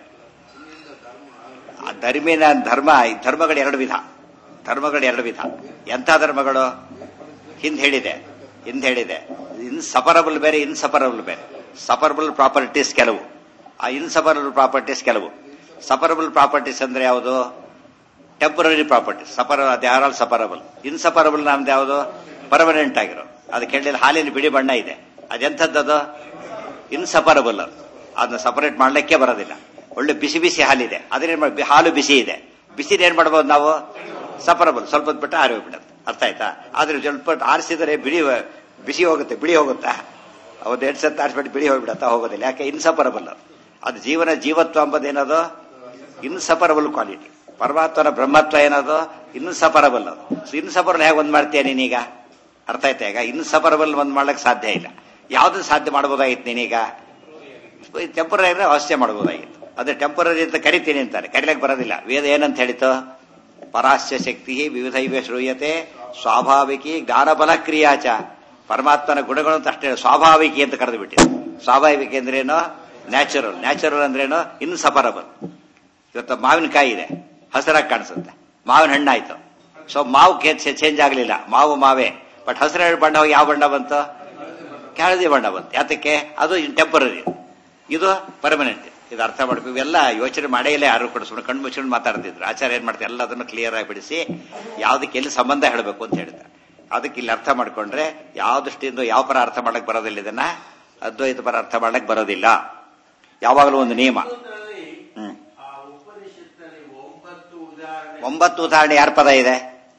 ಆ ಧರ್ಮಿನ ಧರ್ಮ ಈ ಧರ್ಮಗಳು ಎರಡು ವಿಧ ಧರ್ಮಗಳು ಎರಡು ವಿಧ ಎಂಥ ಧರ್ಮಗಳು ಹಿಂದ್ ಹೇಳಿದೆ ಹಿಂದ್ ಹೇಳಿದೆ ಇನ್ಸಪರಬಲ್ ಬೇರೆ ಇನ್ಸಪರಬಲ್ ಬೇರೆ ಸಪರಬಲ್ ಪ್ರಾಪರ್ಟೀಸ್ ಕೆಲವು ಆ ಇನ್ಸಪರಬಲ್ ಪ್ರಾಪರ್ಟೀಸ್ ಕೆಲವು ಸಪರಬಲ್ ಪ್ರಾಪರ್ಟೀಸ್ ಅಂದ್ರೆ ಯಾವುದು ಟೆಂಪರರಿ ಪ್ರಾಪರ್ಟೀಸ್ ಸಪರ ಅದು ಯಾರಲ್ಲಿ ಸಪರಬಲ್ ಇನ್ಸಪರಬಲ್ ನಮ್ದು ಯಾವುದು ಪರ್ಮನೆಂಟ್ ಆಗಿರೋ ಅದಕ್ಕೆ ಹೇಳಿದ ಹಾಲಿನ ಬಿಳಿ ಬಣ್ಣ ಇದೆ ಅದೆಂಥದ್ದದು ಇನ್ಸಪರಬಲ್ ಅದು ಅದನ್ನ ಸಪರೇಟ್ ಮಾಡ್ಲಿಕ್ಕೆ ಬರೋದಿಲ್ಲ ಒಳ್ಳೆ ಬಿಸಿ ಬಿಸಿ ಹಾಲಿದೆ ಅದ್ರೇನ್ ಮಾಡಿ ಹಾಲು ಬಿಸಿ ಇದೆ ಬಿಸಿನ ಏನ್ ಮಾಡ್ಬೋದು ನಾವು ಸಪರಬಲ್ ಸ್ವಲ್ಪ ಹೊತ್ತು ಬಿಟ್ಟು ಆರಿ ಹೋಗ್ಬಿಡುತ್ತೆ ಅರ್ಥ ಆಯ್ತಾ ಆದ್ರೆ ಸ್ವಲ್ಪ ಹೊತ್ತು ಆರಿಸಿದರೆ ಬಿಳಿ ಬಿಸಿ ಹೋಗುತ್ತೆ ಬಿಳಿ ಹೋಗುತ್ತಾ ಅವತ್ತು ಎರಡು ಸತ್ತು ಆರಿಸ್ಬಿಟ್ಟು ಬಿಳಿ ಹೋಗ್ಬಿಡತ್ತಾ ಹೋಗೋದಿಲ್ಲ ಯಾಕೆ ಇನ್ಸಪರಬಲ್ ಅದು ಅದು ಜೀವನ ಜೀವತ್ವ ಎಂಬುದೇನದು ಇನ್ಸಪರಬಲ್ ಕ್ವಾಲಿಟಿ ಪರಮಾತ್ಮನ ಬ್ರಹ್ಮತ್ವ ಏನದು ಇನ್ಸಪರಬಲ್ ಅದು ಇನ್ಸಪರಬಲ್ ಹೇಗೆ ಒಂದ್ ಮಾಡ್ತೀಯ ನೀನೀಗ ಅರ್ಥ ಆಯ್ತಾ ಈಗ ಇನ್ಸಪರಬಲ್ ಒಂದ್ ಮಾಡ್ಲಿಕ್ಕೆ ಸಾಧ್ಯ ಇಲ್ಲ ಯಾವ್ದು ಸಾಧ್ಯ ಮಾಡ್ಬೋದಾಗಿತ್ತು ನೀನೀಗ ಟೆಂಪರರಿ ಅವಶ್ಯ ಮಾಡ್ಬೋದಾಗಿತ್ತು ಅದೇ ಟೆಂಪರರಿ ಅಂತ ಕರಿತೀನಿ ಅಂತಾರೆ ಕರಿಲಕ್ಕೆ ಬರೋದಿಲ್ಲ ವೇದ ಏನಂತ ಹೇಳಿತು ಪರಾಸ್ಯ ಶಕ್ತಿ ವಿವಿಧೈವ ಶ್ರೂಯತೆ ಸ್ವಾಭಾವಿಕಿ ಜ್ಞಾನಬಲ ಕ್ರಿಯಾಚ ಪರಮಾತ್ಮನ ಗುಣಗಳು ಅಂತ ಅಷ್ಟೇ ಸ್ವಾಭಾವಿಕಿ ಅಂತ ಕರೆದು ಬಿಟ್ಟಿದೆ ಸ್ವಾಭಾವಿಕ ಅಂದ್ರೇನು ನ್ಯಾಚುರಲ್ ನ್ಯಾಚುರಲ್ ಅಂದ್ರೇನು ಇನ್ಸಪರಬಲ್ ಇವತ್ತು ಮಾವಿನಕಾಯಿ ಇದೆ ಹಸಿರಾಗಿ ಕಾಣಿಸುತ್ತೆ ಮಾವಿನ ಹಣ್ಣಾಯ್ತು ಸೊ ಮಾವು ಚೇಂಜ್ ಆಗಲಿಲ್ಲ ಮಾವು ಮಾವೇ ಬಟ್ ಹಸಿರು ಬಣ್ಣ ಹೋಗಿ ಯಾವ ಬಣ್ಣ ಬಂತು ಕೆಳದಿ ಬಣ್ಣ ಬಂತು ಯಾತಕ್ಕೆ ಅದು ಟೆಂಪರರಿ ಇದು ಪರ್ಮನೆಂಟ್ ಇದು ಅರ್ಥ ಮಾಡ್ಬೇಕು ಇವೆಲ್ಲ ಯೋಚನೆ ಮಾಡೇ ಇಲ್ಲ ಯಾರು ಕೂಡ ಸುಮ್ಮನೆ ಕಣ್ಣು ಮುಚ್ಕೊಂಡು ಮಾತಾಡ್ತಿದ್ರು ಆಚಾರ್ಯ ಏನ್ ಮಾಡ್ತಾರೆ ಎಲ್ಲದನ್ನು ಕ್ಲಿಯರ್ ಆಗಿ ಬಿಡಿಸಿ ಯಾವ್ದಕ್ಕೆ ಎಲ್ಲಿ ಸಂಬಂಧ ಹೇಳಬೇಕು ಅಂತ ಹೇಳ್ತಾರೆ ಅದಕ್ಕೆ ಇಲ್ಲಿ ಅರ್ಥ ಮಾಡ್ಕೊಂಡ್ರೆ ಯಾವ ದೃಷ್ಟಿಯಿಂದ ಯಾವ ಪರ ಅರ್ಥ ಮಾಡಕ್ ಬರೋದಿಲ್ಲ ಇದನ್ನ ಅದ್ವೈತ ಪರ ಅರ್ಥ ಮಾಡಕ್ ಬರೋದಿಲ್ಲ ಯಾವಾಗಲೂ ಒಂದು ನಿಯಮ ಹ್ಮ್ ಆ ಉಪನಿಷತ್ನಲ್ಲಿ ಒಂಬತ್ತು ಉದಾಹರಣೆ ಒಂಬತ್ತು ಉದಾಹರಣೆ ಯಾರ ಪದ ಇದೆ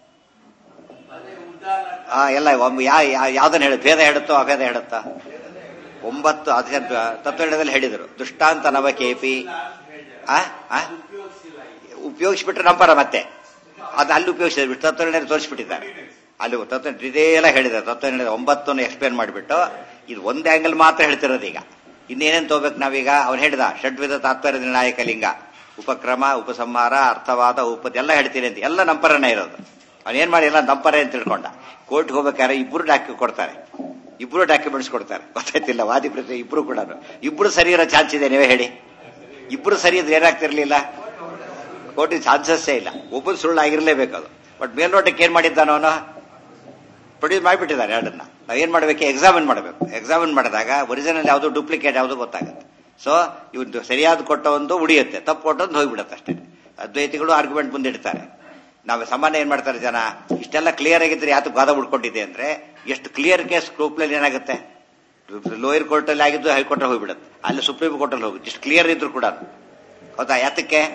ಅದೇ ಉದಾಹರಣೆ ಆ ಎಲ್ಲ ಒಮ್ಮೆ ಯಾ ಯಾ- ಯಾವ್ದನ್ನ ಹೇಳುತ್ತೆ ಭೇದ ಹೇಳುತ್ತೋ ಅಭೇದ ಹೇಳುತ್ತಾ ಒಂಬತ್ತು ಅದೇ ತತ್ವದಲ್ಲಿ ಹೇಳಿದರು ದುಷ್ಟಾಂತ ನವ ಕೆಪಿ ಆ ಆ? ಉಪಯೋಗಿಸಿಲ್ಲ ಈಗ. ಉಪಯೋಗಿಸ್ಬಿಟ್ರೆ ನಂಬರ ಮತ್ತೆ ಅದು ಅಲ್ಲಿ ಉಪಯೋಗಿಸಿದ್ರು ತತ್ವದಲ್ಲಿ ತೋರಿಸ್ಬಿಟ್ಟಿದ್ದಾರೆ ಅಲ್ಲಿ ತತ್ವ ಡಿಟೇಲ್ ಹೇಳಿದ್ದಾರೆ ತತ್ವ ಒಂಬತ್ತನ್ನು ಎಕ್ಸ್ಪ್ಲೇನ್ ಮಾಡಿಬಿಟ್ಟು ಇದು ಒಂದ್ ಆಂಗಲ್ ಮಾತ್ರ ಹೇಳ್ತಿರೋದು ಈಗ ಇನ್ನೇನೇನ್ ತಗೋಬೇಕು ನಾವೀಗ ಅವ್ನು ಹೇಳಿದ ಷಡ್ವಿಧ ತಾತ್ಪರ್ಯ ನಿರ್ಣಾಯಕ ಲಿಂಗ ಉಪಕ್ರಮ ಉಪಸಂಹಾರ ಅರ್ಥವಾದ ಉಪತ್ ಎಲ್ಲ ಹೇಳ್ತೀನಿ ಅಂತ ಎಲ್ಲ ನಂಪರನೇ ಇರೋದು ಅವನೇನ್ ಮಾಡಿ ಎಲ್ಲ ನಂಪರೇ ಅಂತ ತಿಳ್ಕೊಂಡ ಕೋರ್ಟ್ಗೆ ಹೋಗ್ಬೇಕಾದ್ರೆ ಇಬ್ರು ಡಾಕ್ಯು ಕೊಡ್ತಾರೆ ಇಬ್ರು ಡಾಕ್ಯುಮೆಂಟ್ಸ್ ಕೊಡ್ತಾರೆ ಗೊತ್ತಾಯ್ತಿಲ್ಲ ವಾದಿ ಪ್ರತಿ ಇಬ್ರು ಕೂಡ ಇಬ್ರು ಸರಿ ಇರೋ ಚಾನ್ಸ್ ಇದೆ ನೀವೇ ಹೇಳಿ ಇಬ್ರು ಸರಿ ಇದ್ರೆ ಏನಾಗ್ತಿರ್ಲಿಲ್ಲ ಕೋರ್ಟಿಗೆ ಚಾನ್ಸಸ್ಸೇ ಇಲ್ಲ ಒಬ್ಬರು ಸುಳ್ಳು ಆಗಿರ್ಲೇಬೇಕು ಅದು ಬಟ್ ಮೇಲ್ನೋಟಕ್ಕೆ ಏನ್ ಮಾಡಿದ್ದಾನ ಅವನು ಪ್ರೊಡ್ಯೂಸ್ ಮಾಡಿಬಿಟ್ಟಿದ್ದಾರೆ ಎರಡನ್ನ ನಾವು ಏನ್ ಮಾಡ್ಬೇಕು ಎಕ್ಸಾಮಿನ್ ಮಾಡಬೇಕು ಎಕ್ಸಾಮಿನ್ ಮಾಡಿದಾಗ ಒರಿಜಿನಲ್ ಯಾವುದು ಡೂಪ್ಲಿಕೇಟ್ ಯಾವುದು ಗೊತ್ತಾಗುತ್ತೆ ಸೊ ಇವತ್ತು ಸರಿಯಾದ ಕೊಟ್ಟ ಒಂದು ಉಳಿಯುತ್ತೆ ತಪ್ಪು ಕೊಟ್ಟೊಂದು ಹೋಗ್ಬಿಡುತ್ತೆ ಅಷ್ಟೇ ಅದ್ವೈತಿಗಳು ಆರ್ಗ್ಯುಮೆಂಟ್ ಮುಂದಿಡ್ತಾರೆ ನಾವು ಸಾಮಾನ್ಯ ಏನ್ ಮಾಡ್ತಾರೆ ಜನ ಇಷ್ಟೆಲ್ಲ ಕ್ಲಿಯರ್ ಆಗಿದ್ರೆ ಯಾತು ಗಾದ ಉಡ್ಕೊಂಡಿದೆ ಅಂದ್ರೆ ಎಷ್ಟು ಕ್ಲಿಯರ್ ಕೇಸ್ ಗ್ರೂಪ್ನಲ್ಲಿ ಏನಾಗುತ್ತೆ ಲೋಯರ್ ಕೋರ್ಟಲ್ಲಿ ಆಗಿದ್ದು ಹೈಕೋರ್ಟಲ್ಲಿ ಹೋಗ್ಬಿಡುತ್ತೆ ಅಲ್ಲಿ ಸುಪ್ರೀಂ ಕೋರ್ಟಲ್ಲಿ ಹೋಗುತ್ತೆ ಇಷ್ಟು ಕ್ಲಿಯರ್ ಇದ್ರು ಕೂಡ ಹೌದಾ ಯಾತಕ್ಕೆ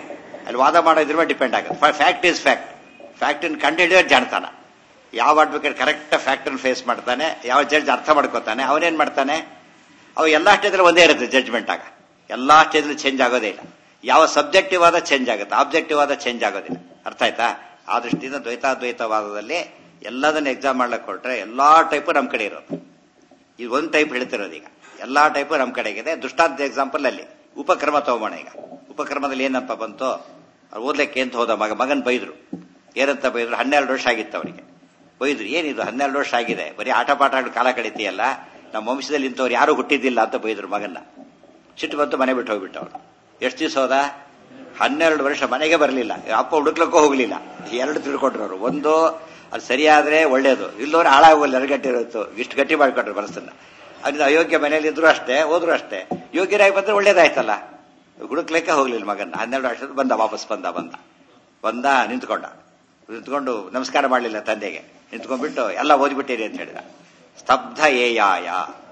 ಅಲ್ಲಿ ವಾದ ಮಾಡೋದ್ರ ಮೇಲೆ ಡಿಪೆಂಡ್ ಆಗುತ್ತೆ fact is fact fact in ಕಂಡುಹಿಡಿಯೋದು ಜಾಣ್ತಾನ ಯಾವ ಅಡ್ವೊಕೇಟ್ ಕರೆಕ್ಟ್ ಫ್ಯಾಕ್ಟ್ ಫೇಸ್ ಮಾಡ್ತಾನೆ ಯಾವ ಜಡ್ಜ್ ಅರ್ಥ ಮಾಡ್ಕೋತಾನೆ ಅವನೇನ್ ಮಾಡ್ತಾನೆ ಅವು ಎಲ್ಲಾ ಸ್ಟೇಜಲ್ಲಿ ಒಂದೇ ಇರುತ್ತೆ ಜಡ್ಜ್ಮೆಂಟ್ ಆಗ ಎಲ್ಲಾ ಸ್ಟೇಜಲ್ಲಿ ಚೇಂಜ್ ಆಗೋದೇ ಇಲ್ಲ ಯಾವ ಸಬ್ಜೆಕ್ಟಿವ್ ಆದ ಚೇಂಜ್ ಆಗುತ್ತೆ ಆಬ್ಜೆಕ್ಟಿವ್ ಆದ ಚೇಂಜ್ ಆಗೋದಿಲ್ಲ ಅರ್ಥ ಆಯ್ತಾ ಆ ದೃಷ್ಟಿಯಿಂದ ದ್ವೈತಾದ್ವೈತವಾದದಲ್ಲಿ ಎಲ್ಲದನ್ನ ಎಕ್ಸಾಮ್ ಮಾಡ್ಲಿಕ್ಕೆ ಕೊಟ್ರೆ ಎಲ್ಲಾ ಟೈಪು ನಮ್ಮ ಕಡೆ ಇರೋದು ಇದು ಒಂದು ಟೈಪ್ ಹೇಳ್ತಿರೋದು ಈಗ ಎಲ್ಲಾ ಟೈಪು ನಮ್ಮ ಕಡೆಗಿದೆ ದೃಷ್ಟಾಂತ ಎಕ್ಸಾಂಪಲ್ ಅಲ್ಲಿ ಉಪಕ್ರಮ ತಗೋಣ ಈಗ ಉಪಕ್ರಮದಲ್ಲಿ ಏನಪ್ಪ ಬಂತು ಅವ್ರು ಓದ್ಲಿಕ್ಕೆ ಅಂತ ಹೋದ ಮಗ ಮಗನ್ ಬೈದ್ರು ಏನಂತ ಬೈದ್ರು ಹನ್ನೆರಡು ವರ್ಷ ಆಗಿತ್ತು ಅವನಿಗೆ ಬೈದ್ರು ಏನಿದು ಹನ್ನೆರಡು ವರ್ಷ ಆಗಿದೆ ಬರೀ ಆಟ ಪಾಠ ಆಡಿ ಕಾಲ ಕಳೀತಿಯಲ್ಲ ನಮ್ಮ ವಂಶದಲ್ಲಿ ಇಂಥವ್ರು ಯಾರು ಹುಟ್ಟಿದ್ದಿಲ್ಲ ಅಂತ ಬೈದ್ರು ಮಗನ್ನ ಸಿಟ್ಟು ಬಂತು ಮನೆ ಬಿಟ್ಟು ಹೋಗ್ಬಿಟ್ಟು ಅವನು ಎಷ್ಟು ದಿವಸ ಹೋದ ಹನ್ನೆರಡು ವರ್ಷ ಮನೆಗೆ ಬರಲಿಲ್ಲ ಅಪ್ಪ ಹುಡುಕ್ಲಕ್ಕೂ ಹೋಗ್ಲಿಲ್ಲ ಎರಡು ತಿಳ್ಕೊಂಡ್ರು ಅವರು ಒಂದು ಅದು ಸರಿಯಾದ್ರೆ ಒಳ್ಳೇದು ಇಲ್ಲೋರು ಹಾಳಾಗೋಲ್ಲ ಎರಗಟ್ಟಿ ಇರುತ್ತು ಇಷ್ಟು ಗಟ್ಟಿ ಮಾಡ್ಕೊಂಡ್ರು ಮನಸ್ಸನ್ನ ಅದರಿಂದ ಅಯೋಗ್ಯ ಮನೇಲಿ ಇದ್ರು ಅಷ್ಟೇ ಹೋದ್ರು ಅಷ್ಟೇ ಯೋಗ್ಯರಾಗಿ ಬಂದ್ರೆ ಒಳ್ಳೇದಾಯ್ತಲ್ಲ ಹುಡುಕ್ಲಿಕ್ಕೆ ಹೋಗ್ಲಿಲ್ಲ ಮಗನ್ನ ಹನ್ನೆರಡು ವರ್ಷದ ಬಂದ ವಾಪಸ್ ಬಂದ ಬಂದ ಬಂದ ನಿಂತ್ಕೊಂಡ ನಿಂತ್ಕೊಂಡು ನಮಸ್ಕಾರ ಮಾಡಲಿಲ್ಲ ತಂದೆಗೆ ನಿಂತ್ಕೊಂಡ್ಬಿಟ್ಟು ಎಲ್ಲ ಓದ್ಬಿಟ್ಟಿರಿ ಅಂತ ಹೇಳಿದ ಸ್ತಬ್ಧ ಏಯಾಯ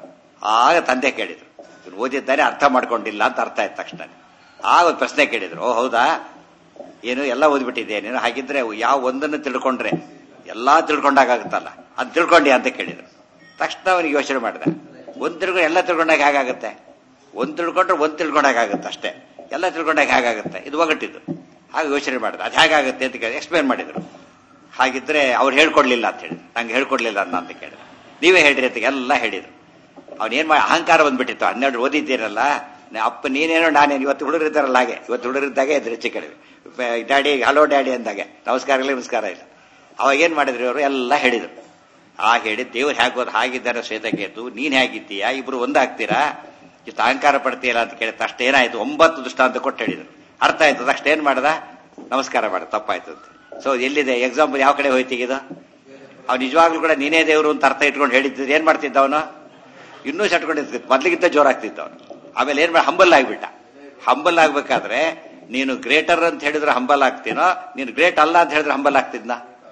ಆಗ ತಂದೆ ಕೇಳಿದ್ರು ಇವ್ನು ಓದಿದ್ದಾನೆ ಅರ್ಥ ಮಾಡ್ಕೊಂಡಿಲ್ಲ ಅಂತ ಅರ್ಥ ಆಯ್ತು ತಕ್ಷಣ ಆಗ ಒಂದು ಪ್ರಶ್ನೆ ಕೇಳಿದ್ರು ಓ ಹೌದಾ ಏನು ಎಲ್ಲ ಓದ್ಬಿಟ್ಟಿದ್ದೆ ನೀನು ಹಾಗಿದ್ರೆ ಯಾವ ಒಂದನ್ನು ತಿಳ್ಕೊಂಡ್ರೆ ಎಲ್ಲಾ ತಿಳ್ಕೊಂಡಾಗುತ್ತಲ್ಲ ಅದು ತಿಳ್ಕೊಂಡಿ ಅಂತ ಕೇಳಿದ್ರು ತಕ್ಷಣ ಅವನಿಗೆ ಯೋಚನೆ ಮಾಡಿದೆ ಒಂದ್ ತಿಳ್ಕೊಂಡು ಎಲ್ಲ ತಿಳ್ಕೊಂಡಾಗ ಹೇಗಾಗುತ್ತೆ ಒಂದ್ ತಿಳ್ಕೊಂಡ್ರೆ ಒಂದ್ ತಿಳ್ಕೊಂಡಾಗ ಆಗುತ್ತೆ ಅಷ್ಟೇ ಎಲ್ಲ ತಿಳ್ಕೊಂಡಾಗ ಹೇಗಾಗುತ್ತೆ ಇದು ಒಗಟ್ಟಿದ್ದು ಹಾಗೆ ಯೋಚನೆ ಮಾಡಿದೆ ಅದು ಹೇಗಾಗುತ್ತೆ ಅಂತ ಕೇಳಿ ಎಕ್ಸ್ಪ್ಲೇನ್ ಮಾಡಿದ್ರು ಹಾಗಿದ್ರೆ ಅವ್ರು ಹೇಳ್ಕೊಡ್ಲಿಲ್ಲ ಅಂತ ಹೇಳಿ ನಂಗೆ ಹೇಳ್ಕೊಡ್ಲಿಲ್ಲ ಅನ್ನ ಅಂತ ಕೇಳಿದ್ರು ನೀವೇ ಹೇಳ್ರಿ ಅಂತ ಎಲ್ಲ ಹೇಳಿದ್ರು ಅವನೇನ್ ಮಾಡಿ ಅಹಂಕಾರ ಬಂದ್ಬಿಟ್ಟಿತ್ತು ಹನ್ನೆರಡು ಓದಿದ್ದೀರಲ್ಲ ಅಪ್ಪ ನೀನೇನೋ ನಾನೇನು ಇವತ್ತು ಹುಡುಗರಿದ್ದಾರಲ್ಲ ಹಾಗೆ ಇವತ್ತು ಹುಡುಗರಿದ್ದಾಗೆ ಎದುರು ಹೆಚ್ಚು ಕಡಿಮೆ ಡ್ಯಾಡಿ ಹಲೋ ಡ್ಯಾಡಿ ಅಂದಾಗೆ ನಮಸ್ಕಾರ ಇಲ್ಲ ನಮಸ್ಕಾರ ಇಲ್ಲ ಅವಾಗ ಏನ್ ಮಾಡಿದ್ರು ಅವರು ಎಲ್ಲ ಹೇಳಿದ್ರು ಆ ಹೇಳಿ ದೇವ್ರು ಹೇಗೋದು ಹಾಗಿದ್ದಾರೆ ಶ್ವೇತಕೇತು ನೀನ್ ಹೇಗಿದ್ದೀಯಾ ಇಬ್ರು ಒಂದಾಗ್ತೀರಾ ಇಷ್ಟು ಅಹಂಕಾರ ಪಡ್ತೀಯಲ್ಲ ಅಂತ ಕೇಳಿದ ತಕ್ಷಣ ಏನಾಯ್ತು ಒಂಬತ್ತು ದೃಷ್ಟಾಂತ ಕೊಟ್ಟು ಹೇಳಿದ್ರು ಅರ್ಥ ಆಯ್ತು ತಕ್ಷಣ ಏನ್ ಮಾಡ್ದ ನಮಸ್ಕಾರ ಮಾಡ ತಪ್ಪಾಯ್ತು ಅಂತ ಸೊ ಎಲ್ಲಿದೆ ಎಕ್ಸಾಂಪಲ್ ಯಾವ ಕಡೆ ಹೋಯ್ತಿಗಿದು ಅವ್ನು ನಿಜವಾಗ್ಲೂ ಕೂಡ ನೀನೇ ದೇವರು ಅಂತ ಅರ್ಥ ಇಟ್ಕೊಂಡು ಹೇಳಿದ್ದು ಏನ್ ಮಾಡ್ತಿದ್ದ ಅವನು ಇನ್ನೂ ಸಟ್ಕೊಂಡಿರ್ತಿತ್ತು ಮೊದ್ಲಿಗಿಂತ ಜೋರಾಗ್ತಿದ್ದ ಅವನು ಆಮೇಲೆ ಏನ್ ಮಾಡಿ ಹಂಬಲ್ ಆಗ್ಬಿಟ್ಟ ಹಂಬಲ್ ಆಗ್ಬೇಕಾದ್ರೆ ನೀನು ಗ್ರೇಟರ್ ಅಂತ ಹೇಳಿದ್ರೆ ಹಂಬಲ್ ಆಗ್ತೀನೋ ನೀನು ಗ್ರೇಟ್ ಅಲ್ಲ ಅಂತ ಹೇಳಿದ್ರೆ ಹಂಬಲ್ ಆಗ್ತಿದ್ನ